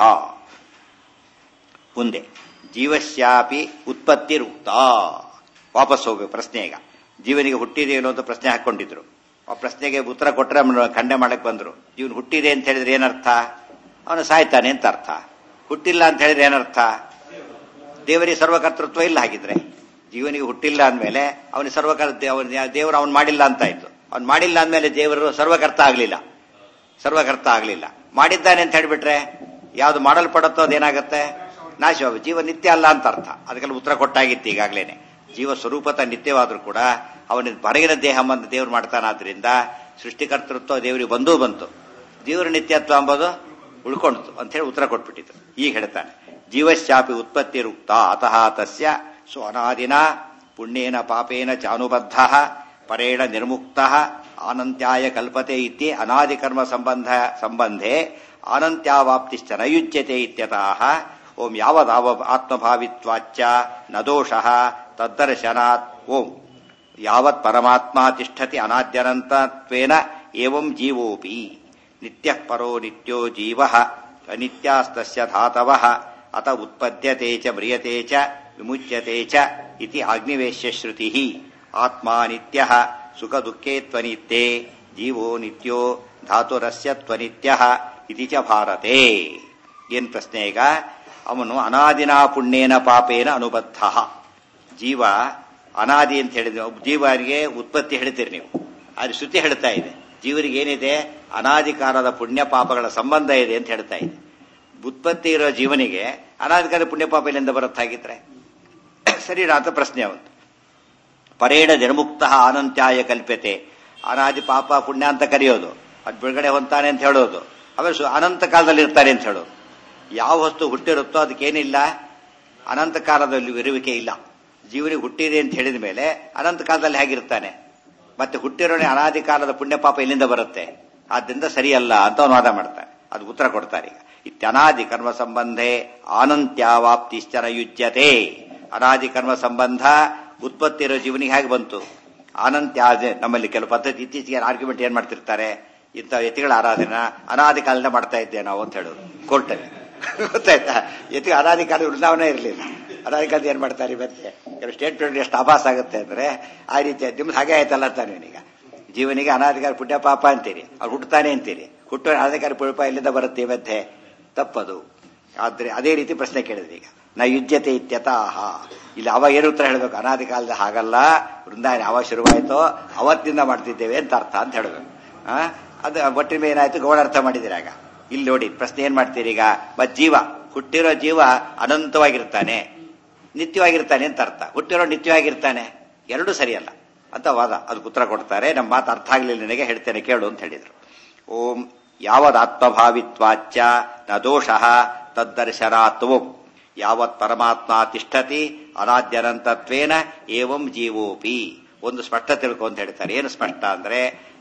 ಮುಂದೆ ಜೀವಶ್ಯಾಪಿ ಉತ್ಪತ್ತಿರುಕ್ತ ವಾಪಸ್ ಹೋಗ್ಬೇಕು ಪ್ರಶ್ನೆ ಈಗ ಜೀವನಿಗೆ ಹುಟ್ಟಿದೆ ಅನ್ನೋದು ಪ್ರಶ್ನೆ ಹಾಕೊಂಡಿದ್ರು ಆ ಪ್ರಶ್ನೆಗೆ ಉತ್ತರ ಕೊಟ್ಟರೆ ಖಂಡೆ ಮಾಡಕ್ ಬಂದ್ರು ಜೀವನ್ ಹುಟ್ಟಿದೆ ಅಂತ ಹೇಳಿದ್ರೆ ಏನರ್ಥ ಅವನು ಸಾಯ್ತಾನೆ ಅಂತ ಅರ್ಥ ಹುಟ್ಟಿಲ್ಲ ಅಂತ ಹೇಳಿದ್ರೆ ಏನರ್ಥ ದೇವರಿಗೆ ಸರ್ವಕರ್ತೃತ್ವ ಇಲ್ಲ ಹಾಗಿದ್ರೆ ಜೀವನಿಗೆ ಹುಟ್ಟಿಲ್ಲ ಅಂದ್ಮೇಲೆ ಅವನಿಗೆ ಸರ್ವಕರ್ ಅವನ ದೇವರು ಅವನು ಮಾಡಿಲ್ಲ ಅಂತ ಆಯ್ತು ಅವ್ನು ಮಾಡಿಲ್ಲ ಅಂದ್ಮೇಲೆ ದೇವರು ಸರ್ವಕರ್ತ ಆಗ್ಲಿಲ್ಲ ಸರ್ವಕರ್ತ ಆಗ್ಲಿಲ್ಲ ಮಾಡಿದ್ದಾನೆ ಅಂತ ಹೇಳಿಬಿಟ್ರೆ ಯಾವ್ದು ಮಾಡಲ್ಪಡುತ್ತೋ ಅದೇನಾಗುತ್ತೆ ನಾಶ ಜೀವ ನಿತ್ಯ ಅಲ್ಲ ಅಂತ ಅರ್ಥ ಅದಕ್ಕೆಲ್ಲ ಉತ್ತರ ಕೊಟ್ಟಾಗಿತ್ತು ಈಗಾಗ್ಲೇನೆ ಜೀವ ಸ್ವರೂಪತ ನಿತ್ಯವಾದ್ರೂ ಕೂಡ ಅವನ ಹೊರಗಿನ ದೇಹ ಬಂದು ದೇವ್ರು ಮಾಡ್ತಾನಾದ್ರಿಂದ ಸೃಷ್ಟಿಕರ್ತೃತ್ವ ದೇವರಿಗೆ ಬಂದೂ ಬಂತು ದೇವರ ನಿತ್ಯತ್ವ ಎಂಬುದು ಉಳ್ಕೊಂಡಿತು ಅಂತ ಹೇಳಿ ಉತ್ತರ ಕೊಟ್ಬಿಟ್ಟಿತ್ತು ಈಗ ಹೇಳ್ತಾನೆ ಜೀವಶ್ಚಾಪಿ ಉತ್ಪತ್ತಿ ರುಕ್ತ ಅತಃ ತಸ್ಯ ಸೊ ಅನಾದಿನ ಪುಣ್ಯೇನ ಪಾಪೇನ ಚಾನುಬದ್ಧ ಪರೇಣ ನಿರ್ಮುಕ್ತ ಆನಂತ್ಯಾಯ ಕಲ್ಪತೆ ಇತಿ ಅನಾದಿಕರ್ಮ ಸಂಬಂಧ ಸಂಬಂಧೆ ಆನಂತ್ಯಾವಾಪ್ತಿಶ್ಚ ನಯುಜ್ಯತೆ ಇತ್ಯತಃ ಓಂ ಯಾವದಾವ ಆತ್ಮಭಾವಿತ್ವಾಚ್ಚ ನ ದೋಷಃ ತದ್ದರ್ಶನಾತ್ ಓಂ ಯಾವತ್ ಪರಮಾತ್ಮ ತಿಷ್ಠತಿ ಅನಾದ್ಯನಂತತ್ವೇನ ಏವಂ ಜೀವೋಪಿ ನಿತ್ಯ ಪರೋ ನಿತ್ಯೋ ಜೀವ ಅನಿತ್ಯಾಸ್ತಸ್ಯ ಧಾತವ ಅತ ಉತ್ಪದ್ಯತೆ ಚ ಮ್ರಿಯತೆ ಚ ವಿಮುಚ್ಯತೆ ಚ ಇತಿ ಆಗ್ನಿವೇಶ್ಯ ಶ್ರುತಿ ಆತ್ಮ ನಿತ್ಯ ಸುಖ ದುಃಖೇ ತ್ವನಿತ್ಯೆ ಜೀವೋ ನಿತ್ಯೋ ಧಾತುರಸ್ಯ ತ್ವನಿತ್ಯ ಇತಿ ಚ ಭಾರತೆ ಏನ್ ಪ್ರಶ್ನೆ ಈಗ ಅವನು ಅನಾದಿನಾ ಪುಣ್ಯೇನ ಪಾಪೇನ ಅನುಬದ್ಧ ಜೀವ ಅನಾದಿ ಅಂತ ಹೇಳಿದ್ರೆ ಜೀವರಿಗೆ ಉತ್ಪತ್ತಿ ಹೇಳ್ತೀರಿ ನೀವು ಆದ್ರೆ ಶ್ರುತಿ ಹೇಳ್ತಾ ಇದೆ ಜೀವರಿಗೆ ಏನಿದೆ ಅನಾದಿ ಕಾಲದ ಪುಣ್ಯ ಪಾಪಗಳ ಸಂಬಂಧ ಇದೆ ಅಂತ ಹೇಳ್ತಾ ಇದೆ ಉತ್ಪತ್ತಿ ಇರೋ ಜೀವನಿಗೆ ಅನಾದಿ ಕಾಲದ ಪುಣ್ಯ ಪಾಪ ಎಲ್ಲಿಂದ ಬರುತ್ತಾಗಿದ್ರೆ ಸರಿ ಅಂತ ಪ್ರಶ್ನೆ ಅವತ್ತು ಪರೇಣ ನಿರ್ಮುಕ್ತ ಅನಂತ್ಯಾಯ ಕಲ್ಪ್ಯತೆ ಅನಾದಿ ಪಾಪ ಪುಣ್ಯ ಅಂತ ಕರೆಯೋದು ಅದು ಬಿಡುಗಡೆ ಹೊಂತಾನೆ ಅಂತ ಹೇಳೋದು ಆಮೇಲೆ ಸು- ಅನಂತ ಕಾಲದಲ್ಲಿ ಇರ್ತಾರೆ ಅಂತ ಹೇಳೋದು ಯಾವ ವಸ್ತು ಹುಟ್ಟಿರುತ್ತೋ ಅದಕ್ಕೇನಿಲ್ಲ ಅನಂತ ಕಾಲದಲ್ಲಿ ಇರುವಿಕೆ ಇಲ್ಲ ಜೀವನಿಗೆ ಹುಟ್ಟಿದೆ ಅಂತ ಹೇಳಿದ ಮೇಲೆ ಅನಂತ ಕಾಲದಲ್ಲಿ ಹೇಗಿರ್ತಾನೆ ಮತ್ತೆ ಹುಟ್ಟಿರೋನೆ ಅನಾದಿ ಕಾಲದ ಪುಣ್ಯ ಪಾಪ ಎಲ್ಲಿಂದ ಬರುತ್ತೆ ಆದ್ರಿಂದ ಸರಿಯಲ್ಲ ಅಂತ ಅವನು ವಾದ ಮಾಡ್ತಾನೆ ಅದು ಉತ್ತರ ಕೊಡ್ತಾರೆ ಈಗ ಇತ್ಯನಾದಿ ಕರ್ಮ ಸಂಬಂಧೆ ಅನಂತ್ಯಾವಾಪ್ತಿಶ್ಚರ ಯುಜ್ಯತೆ ಅನಾದಿ ಕರ್ಮ ಸಂಬಂಧ ಉತ್ಪತ್ತಿ ಇರೋ ಜೀವನಿಗೆ ಹೇಗೆ ಬಂತು ಅನಂತ್ಯ ಆದ- ನಮ್ಮಲ್ಲಿ ಕೆಲವು ಪದ್ಧತಿ ಇತ್ತೀಚೆಗೆ ಆರ್ಗ್ಯುಮೆಂಟ್ ಏನ್ ಮಾಡ್ತಿರ್ತಾರೆ ಇಂಥ ಯತಿಗಳ ಆರಾಧನೆ ಅನಾದಿ ಕಾಲದಿಂದ ಮಾಡ್ತಾ ಇದ್ದೆ ನಾವು ಅಂತ ಹೇಳೋದು ಕೋರ್ಟಲ್ಲಿ ಗೊತ್ತಾಯ್ತಾ ಯತಿ ಅನಾದಿ ಕಾಲ ವೃಂದಾವನ ಇರಲಿಲ್ಲ ಅನಾದಿ ಕಾಲದ ಏನ್ ಮಾಡ್ತಾರೆ ಮತ್ತೆ ಕೆಲವು ಸ್ಟೇಟ್ಮೆಂಟ್ ಎಷ್ಟು ಆಭಾಸ ಆಗುತ್ತೆ ಅಂದ್ರೆ ಆ ರೀತಿ ನಿಮ್ದು ಹಾಗೆ ಆಯ್ತಲ್ಲ ತಾನೆ ಈಗ ಜೀವನಿಗೆ ಅನಾಧಿಕಾರ ಪುಣ್ಯ ಪಾಪ ಅಂತೀರಿ ಅವ್ರು ಹುಟ್ಟುತ್ತಾನೆ ಅಂತೀರಿ ಹುಟ್ಟು ಅನಾಧಿಕಾರ ಪುಣ್ಯ ಎಲ್ಲಿಂದ ಬರುತ್ತೆ ಇವತ್ತೆ ತಪ್ಪದು ಆದ್ರೆ ಅದೇ ರೀತಿ ಪ್ರಶ್ನೆ ಕೇಳಿದ್ರಿ ಈಗ ನಾ ಯುಜ್ಯತೆ ಇತ್ಯತಃ ಇಲ್ಲಿ ಅವಾಗ ಏನು ಉತ್ತರ ಹೇಳಬೇಕು ಅನಾದಿ ಕಾಲದ ಹಾಗಲ್ಲ ವೃಂದಾವನ ಯಾವಾಗ ಶುರುವಾಯಿತೋ ಅವತ್ತಿಂದ ಮಾಡ್ತಿದ್ದೇವೆ ಅಂತ ಅರ್ಥ ಅಂತ ಹೇಳಬೇಕು ಆ ಅದು ಒಟ್ಟಿನ ಮೇಲೆ ಏನಾಯ್ತು ಗೌಡ ಅರ್ಥ ಮಾಡಿದಿರಿ ಆಗ ಇಲ್ಲಿ ನೋಡಿ ಪ್ರಶ್ನೆ ಏನ್ ಮಾಡ್ತೀರಿ ಈಗ ಮತ್ ಜೀವ ಹುಟ್ಟಿರೋ ಜೀವ ಅನಂತವಾಗಿರ್ತಾನೆ ನಿತ್ಯವಾಗಿರ್ತಾನೆ ಅಂತ ಅರ್ಥ ಹುಟ್ಟಿರೋ ನಿತ್ಯವಾಗಿರ್ತಾನೆ ಎರಡೂ ಸರಿಯಲ್ಲ ಅಂತ ವಾದ ಅದಕ್ಕೆ ಉತ್ತರ ಕೊಡ್ತಾರೆ ನಮ್ಮ ಮಾತು ಅರ್ಥ ಆಗ್ಲಿಲ್ಲ ನಿನಗೆ ಹೇಳ್ತೇನೆ ಕೇಳು ಅಂತ ಹೇಳಿದ್ರು ಓಂ ಯಾವದಾತ್ಮಭಾವಿತ್ವಾಚ್ಚ ನ ದೋಷ ತದ್ದರ್ಶನಾತ್ವಂ ಯಾವತ್ ಪರಮಾತ್ಮ ತಿಷ್ಠತಿ ಅನಾದ್ಯನಂತತ್ವೇನ ಏವಂ ಜೀವೋಪಿ ಒಂದು ಸ್ಪಷ್ಟ ತಿಳ್ಕೊ ಅಂತ ಹೇಳ್ತಾರೆ ಏನು ಸ್ಪಷ್ಟ ಅಂದ್ರೆ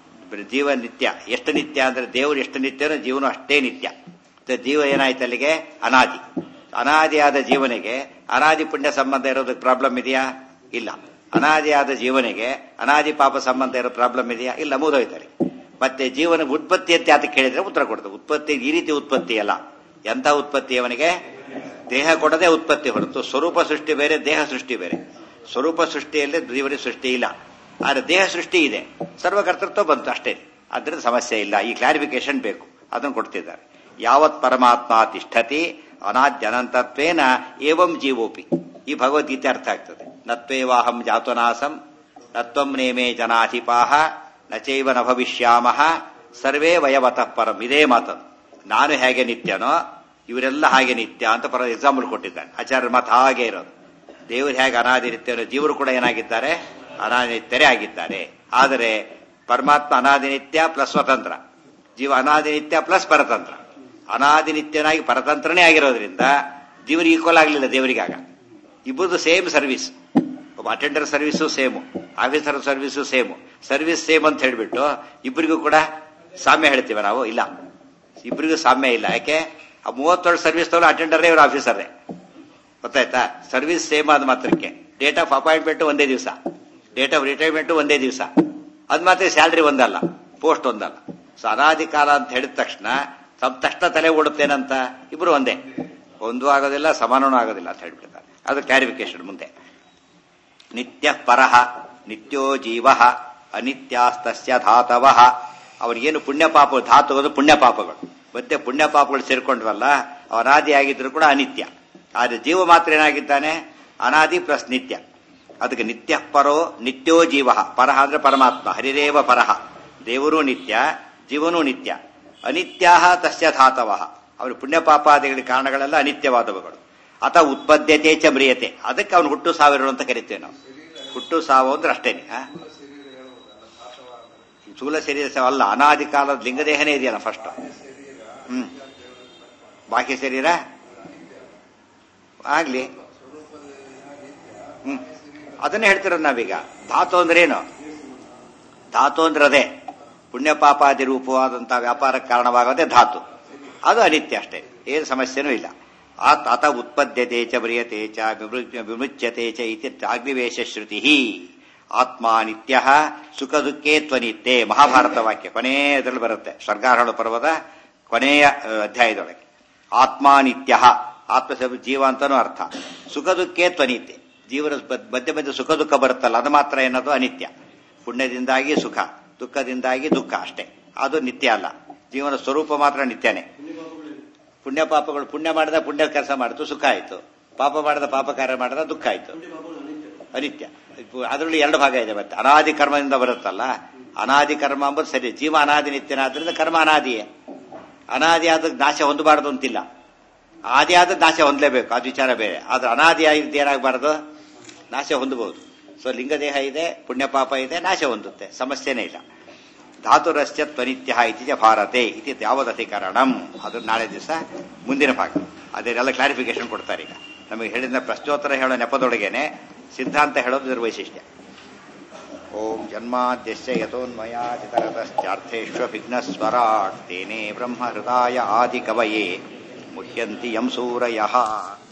ಜೀವ ನಿತ್ಯ ಎಷ್ಟು ನಿತ್ಯ ಅಂದ್ರೆ ದೇವರು ಎಷ್ಟು ನಿತ್ಯನೋ ಜೀವನ ಅಷ್ಟೇ ನಿತ್ಯ ಮತ್ತೆ ಜೀವ ಏನಾಯ್ತು ಅಲ್ಲಿಗೆ ಅನಾದಿ ಅನಾದಿಯಾದ ಜೀವನಿಗೆ ಅನಾದಿ ಪುಣ್ಯ ಸಂಬಂಧ ಇರೋದಕ್ಕೆ ಪ್ರಾಬ್ಲಮ್ ಇದೆಯಾ ಇಲ್ಲ ಅನಾದಿಯಾದ ಜೀವನಿಗೆ ಅನಾದಿ ಪಾಪ ಸಂಬಂಧ ಇರೋ ಪ್ರಾಬ್ಲಮ್ ಇದೆಯಾ ಇಲ್ಲ ಮುಗಿದೋಯ್ತಾರೆ ಮತ್ತೆ ಜೀವನ ಉತ್ಪತ್ತಿ ಅಂತ ಯಾತಕ್ಕೆ ಕೇಳಿದ್ರೆ ಉತ್ತರ ಕೊಡ್ತದೆ ಉತ್ಪತ್ತಿ ಈ ರೀತಿ ಉತ್ಪತ್ತಿ ಅಲ್ಲ ಎಂತ ಉತ್ಪತ್ತಿ ಅವನಿಗೆ ದೇಹ ಕೊಡದೆ ಉತ್ಪತ್ತಿ ಹೊರತು ಸ್ವರೂಪ ಸೃಷ್ಟಿ ಬೇರೆ ದೇಹ ಸೃಷ್ಟಿ ಬೇರೆ ಸ್ವರೂಪ ಸೃಷ್ಟಿಯಲ್ಲಿ ಜೀವನ ಸೃಷ್ಟಿ ಇಲ್ಲ ಆದ್ರೆ ದೇಹ ಸೃಷ್ಟಿ ಇದೆ ಸರ್ವಕರ್ತೃತ್ವ ಬಂತು ಅಷ್ಟೇ ಅದರಿಂದ ಸಮಸ್ಯೆ ಇಲ್ಲ ಈ ಕ್ಲಾರಿಫಿಕೇಶನ್ ಬೇಕು ಅದನ್ನು ಕೊಡ್ತಿದ್ದಾರೆ ಯಾವತ್ ಪರಮಾತ್ಮ ತಿಷ್ಠತಿ ಅನಾದ್ಯನಂತತ್ವೇನ ಏವಂ ಜೀವೋಪಿ ಈ ಭಗವದ್ಗೀತೆ ಅರ್ಥ ಆಗ್ತದೆ ನತ್ವೇವಾಹಂ ಜಾತುನಾಸಂ ನತ್ವಂ ನೇಮೇ ಜನಾಧಿಪಾಹ ನಚೈವ ನ ಭವಿಷ್ಯಾಮಹ ಸರ್ವೇ ವಯವತಃ ಪರಂ ಇದೇ ಮಾತದು ನಾನು ಹೇಗೆ ನಿತ್ಯನೋ ಇವರೆಲ್ಲ ಹಾಗೆ ನಿತ್ಯ ಅಂತ ಪರ ಎಕ್ಸಾಂಪಲ್ ಕೊಟ್ಟಿದ್ದಾನೆ ಆಚಾರ್ಯ ಮತ ಹಾಗೆ ಇರೋದು ದೇವರು ಹೇಗೆ ಅನಾದಿ ನಿತ್ಯನೋ ಜೀವರು ಕೂಡ ಏನಾಗಿದ್ದಾರೆ ಅನಾದಿನಿತ್ಯರೇ ಆಗಿದ್ದಾರೆ ಆದರೆ ಪರಮಾತ್ಮ ಅನಾದಿನಿತ್ಯ ಪ್ಲಸ್ ಸ್ವತಂತ್ರ ಜೀವ ಅನಾದಿನಿತ್ಯ ಪ್ಲಸ್ ಪರತಂತ್ರ ಅನಾದಿನಿತ್ಯನಾಗಿ ಪರತಂತ್ರನೇ ಆಗಿರೋದ್ರಿಂದ ಜೀವರಿಗೆ ಈಕ್ವಲ್ ಆಗಲಿಲ್ಲ ದೇವರಿಗಾಗ ಇಬ್ಬರದು ಸೇಮ್ ಸರ್ವಿಸ್ ಒಬ್ಬ attender service same officer service same service same ಅಂತ ಹೇಳ್ಬಿಟ್ಟು ಇಬ್ಬರಿಗೂ ಕೂಡ ಸಾಮ್ಯ ಹೇಳ್ತೀವ ನಾವು ಇಲ್ಲ ಇಬ್ಬರಿಗೂ ಸಾಮ್ಯ ಇಲ್ಲ ಯಾಕೆ ಆ ಮೂವತ್ತೇಳು ಸರ್ವಿಸ್ ತಗೊಳ್ಳೋ ಅಟೆಂಡರೇ ಇವರು ಆಫೀಸರೇ ಗೊತ್ತಾಯ್ತಾ ಸರ್ವಿಸ್ ಸೇಮ್ ಆದ ಮಾತ್ರಕ್ಕೆ ಡೇಟ್ ಆಫ್ ಅಪಾಯಿಂಟ್ಮೆಂಟ್ ಒಂದೇ ದಿವಸ ಡೇಟ್ ಆಫ್ ರಿಟೈರ್ಮೆಂಟ್ ಒಂದೇ ದಿವಸ ಅದ್ ಮಾತ್ರ ಸ್ಯಾಲ್ರಿ ಒಂದಲ್ಲ ಪೋಸ್ಟ್ ಒಂದಲ್ಲ ಸೊ ಅನಾದಿ ಕಾಲ ಅಂತ ಹೇಳಿದ ತಕ್ಷಣ ತಮ್ಮ ತಕ್ಷಣ ತಲೆ ಓಡುತ್ತೇನಂತ ಇಬ್ರು ಒಂದೇ ಒಂದೂ ಆಗೋದಿಲ್ಲ ಸಮಾನನೂ ಆಗೋದಿಲ್ಲ ಅಂತ ಹೇಳ್ಬಿಡ್ತಾರೆ ಅದು ಕ್ಲಾರಿಫಿಕೇಶನ್ ಮುಂದೆ ನಿತ್ಯ ಪರಹ ನಿತ್ಯೋ ಜೀವ ಅನಿತ್ಯಾಸ್ತಸ್ಯ ಧಾತವ ಅವನಿಗೇನು ಪುಣ್ಯ ಪಾಪ ಧಾತುಗಳು ಪುಣ್ಯ ಪಾಪಗಳು ಮತ್ತೆ ಪುಣ್ಯ ಪಾಪಗಳು ಸೇರ್ಕೊಂಡ್ವಲ್ಲ ಅನಾದಿ ಆಗಿದ್ರು ಕೂಡ ಅನಿತ್ಯ ಆದ್ರೆ ಜೀವ ಮಾತ್ರ ಏನಾಗಿದ್ದಾನೆ ಅನಾದಿ ಪ್ಲಸ್ ನಿತ್ಯ ಅದಕ್ಕೆ ನಿತ್ಯ ಪರೋ ನಿತ್ಯೋ ಜೀವ ಪರಹ ಅಂದ್ರೆ ಪರಮಾತ್ಮ ಹರಿರೇವ ಪರಹ ದೇವರೂ ನಿತ್ಯ ಜೀವನೂ ನಿತ್ಯ ಅನಿತ್ಯ ತಸ್ಯ ಧಾತವ ಅವರ ಪುಣ್ಯ ಪಾಪಾದಿಗಳ ಕಾರಣಗಳೆಲ್ಲ ಅನಿತ್ಯವಾದವುಗಳು ಅಥ ಉತ್ಪದ್ಯತೆ ಚ ಮ್ರಿಯತೆ ಅದಕ್ಕೆ ಅವನು ಹುಟ್ಟು ಸಾವಿರ ಅಂತ ಕರಿತೇವೆ ನಾವು ಹುಟ್ಟು ಸಾವು ಅಂದ್ರೆ ಅಷ್ಟೇನೆ ಆ? ಸ್ಥೂಲ ಶರೀರ ಸಾವು ಅಲ್ಲ ಅನಾದಿ ಕಾಲದ ಲಿಂಗದೇಹನೇ ಇದೆಯಲ್ಲ ಫಸ್ಟ್ ಹ್ಮ್ ಬಾಕಿ ಶರೀರ ಆಗ್ಲಿ ಹ್ಮ್ ಅದನ್ನೇ ಹೇಳ್ತಿರೋದು ನಾವೀಗ ಧಾತು ಅಂದ್ರೆ ಏನು ಧಾತು ಅಂದ್ರೆ ಅದೇ ಪುಣ್ಯ ಪಾಪಾದಿ ರೂಪವಾದಂತಹ ವ್ಯಾಪಾರಕ್ಕೆ ಕಾರಣವಾಗೋದೇ ಧಾತು ಅದು ಅನಿತ್ಯ ಅಷ್ಟೇ ಏನು ಸಮಸ್ಯೆನೂ ಇಲ್ಲ ಆತ್ ಅತ ಉತ್ಪದ್ಯತೆ ಚ ಮ್ರಿಯತೆ ಚ ವಿಮೃ- ವಿಮುಚ್ಯತೆ ಚ ಇತಿ ಅಗ್ನಿವೇಶ ಶ್ರುತಿ ಆತ್ಮ ನಿತ್ಯ ಸುಖ ದುಃಖೇ ತ್ವನಿತ್ಯೆ ಮಹಾಭಾರತ ವಾಕ್ಯ ಕೊನೆಯದ್ರಲ್ಲಿ ಬರುತ್ತೆ ಸ್ವರ್ಗಾರೋಹಣ ಪರ್ವದ ಕೊನೆಯ ಆ, ಅಧ್ಯಾಯದೊಳಗೆ ಆತ್ಮ ನಿತ್ಯ ಆತ್ಮ ಜೀವ ಅಂತಾನೂ ಅರ್ಥ ಸುಖ ದುಃಖೇ ತ್ವನಿತ್ಯ ಜೀವನ ಬ- ಮಧ್ಯೆ ಮಧ್ಯೆ ಸುಖ ದುಃಖ ಬರುತ್ತಲ್ಲ ಅದು ಮಾತ್ರ ಏನದು ಅನಿತ್ಯ ಪುಣ್ಯದಿಂದಾಗಿ ಸುಖ ದುಃಖದಿಂದಾಗಿ ದುಃಖ ಅಷ್ಟೇ ಅದು ನಿತ್ಯ ಅಲ್ಲ ಜೀವನ ಸ್ವರೂಪ ಮಾತ್ರ ನಿತ್ಯನೇ ಪುಣ್ಯ ಪಾಪಗಳು ಪುಣ್ಯ ಮಾಡಿದ ಪುಣ್ಯ ಕೆಲಸ ಮಾಡಿತು ಸುಖ ಆಯ್ತು ಪಾಪ ಮಾಡಿದ ಪಾಪ ಕಾರ್ಯ ಮಾಡಿದ ದುಃಖ ಆಯ್ತು ಅನಿತ್ಯ ಅದರಲ್ಲಿ ಎರಡು ಭಾಗ ಇದೆ ಮತ್ತೆ ಅನಾದಿ ಕರ್ಮದಿಂದ ಬರುತ್ತಲ್ಲ ಅನಾದಿ ಕರ್ಮ ಅಂಬುದು ಸರಿ ಜೀವ ಅನಾದಿ ನಿತ್ಯನಾದ್ರಿಂದ ಕರ್ಮ ಅನಾದಿಯೇ ಅನಾದಿ ಆದ ನಾಶ ಹೊಂದಬಾರದು ಅಂತಿಲ್ಲ ಆದಿ ಆದ ನಾಶ ಹೊಂದಲೇಬೇಕು ಅದು ವಿಚಾರ ಬೇರೆ ಆದ್ರೆ ಅನಾದಿ ಆಗಿದ್ದು ಏನಾಗಬಾರದು ನಾಶ ಹೊಂದಬಹುದು ಸೊ ಲಿಂಗದೇಹ ಇದೆ ಪುಣ್ಯ ಪಾಪ ಇದೆ ನಾಶ ಹೊಂದುತ್ತೆ ಸಮಸ್ಯೆನೇ ಇಲ್ಲ ಧಾತುರಶ್ಚ ತ್ವನಿತ್ಯ ಇತಿಜ ಭಾರತೆ ಇತಿ ಯಾವದಧಿಕರಣಂ ಅದು ನಾಳೆ ದಿವಸ ಮುಂದಿನ ಭಾಗ ಅದನ್ನೆಲ್ಲ ಕ್ಲಾರಿಫಿಕೇಶನ್ ಕೊಡ್ತಾರೆ ಈಗ ನಮಗೆ ಹೇಳಿದ ಪ್ರಶ್ನೋತ್ತರ ಹೇಳೋ ನೆಪದೊಳಗೇನೆ ಸಿದ್ಧಾಂತ ಹೇಳೋದು ಇದರ ವೈಶಿಷ್ಟ್ಯ ಓಂ ಜನ್ಮಾದ್ಯಶ್ಚ ಯಥೋನ್ಮಯಾಚಿತರತಶ್ಚಾರ್ಥೇಷ್ವಭಿಘ್ನಸ್ವರಾಟ್ ತೇನೇ ಬ್ರಹ್ಮ ಹೃದಯ ಆದಿ ಕವಯೇ ಮುಹ್ಯಂತಿ ಯಂ ಸೂರಯಃ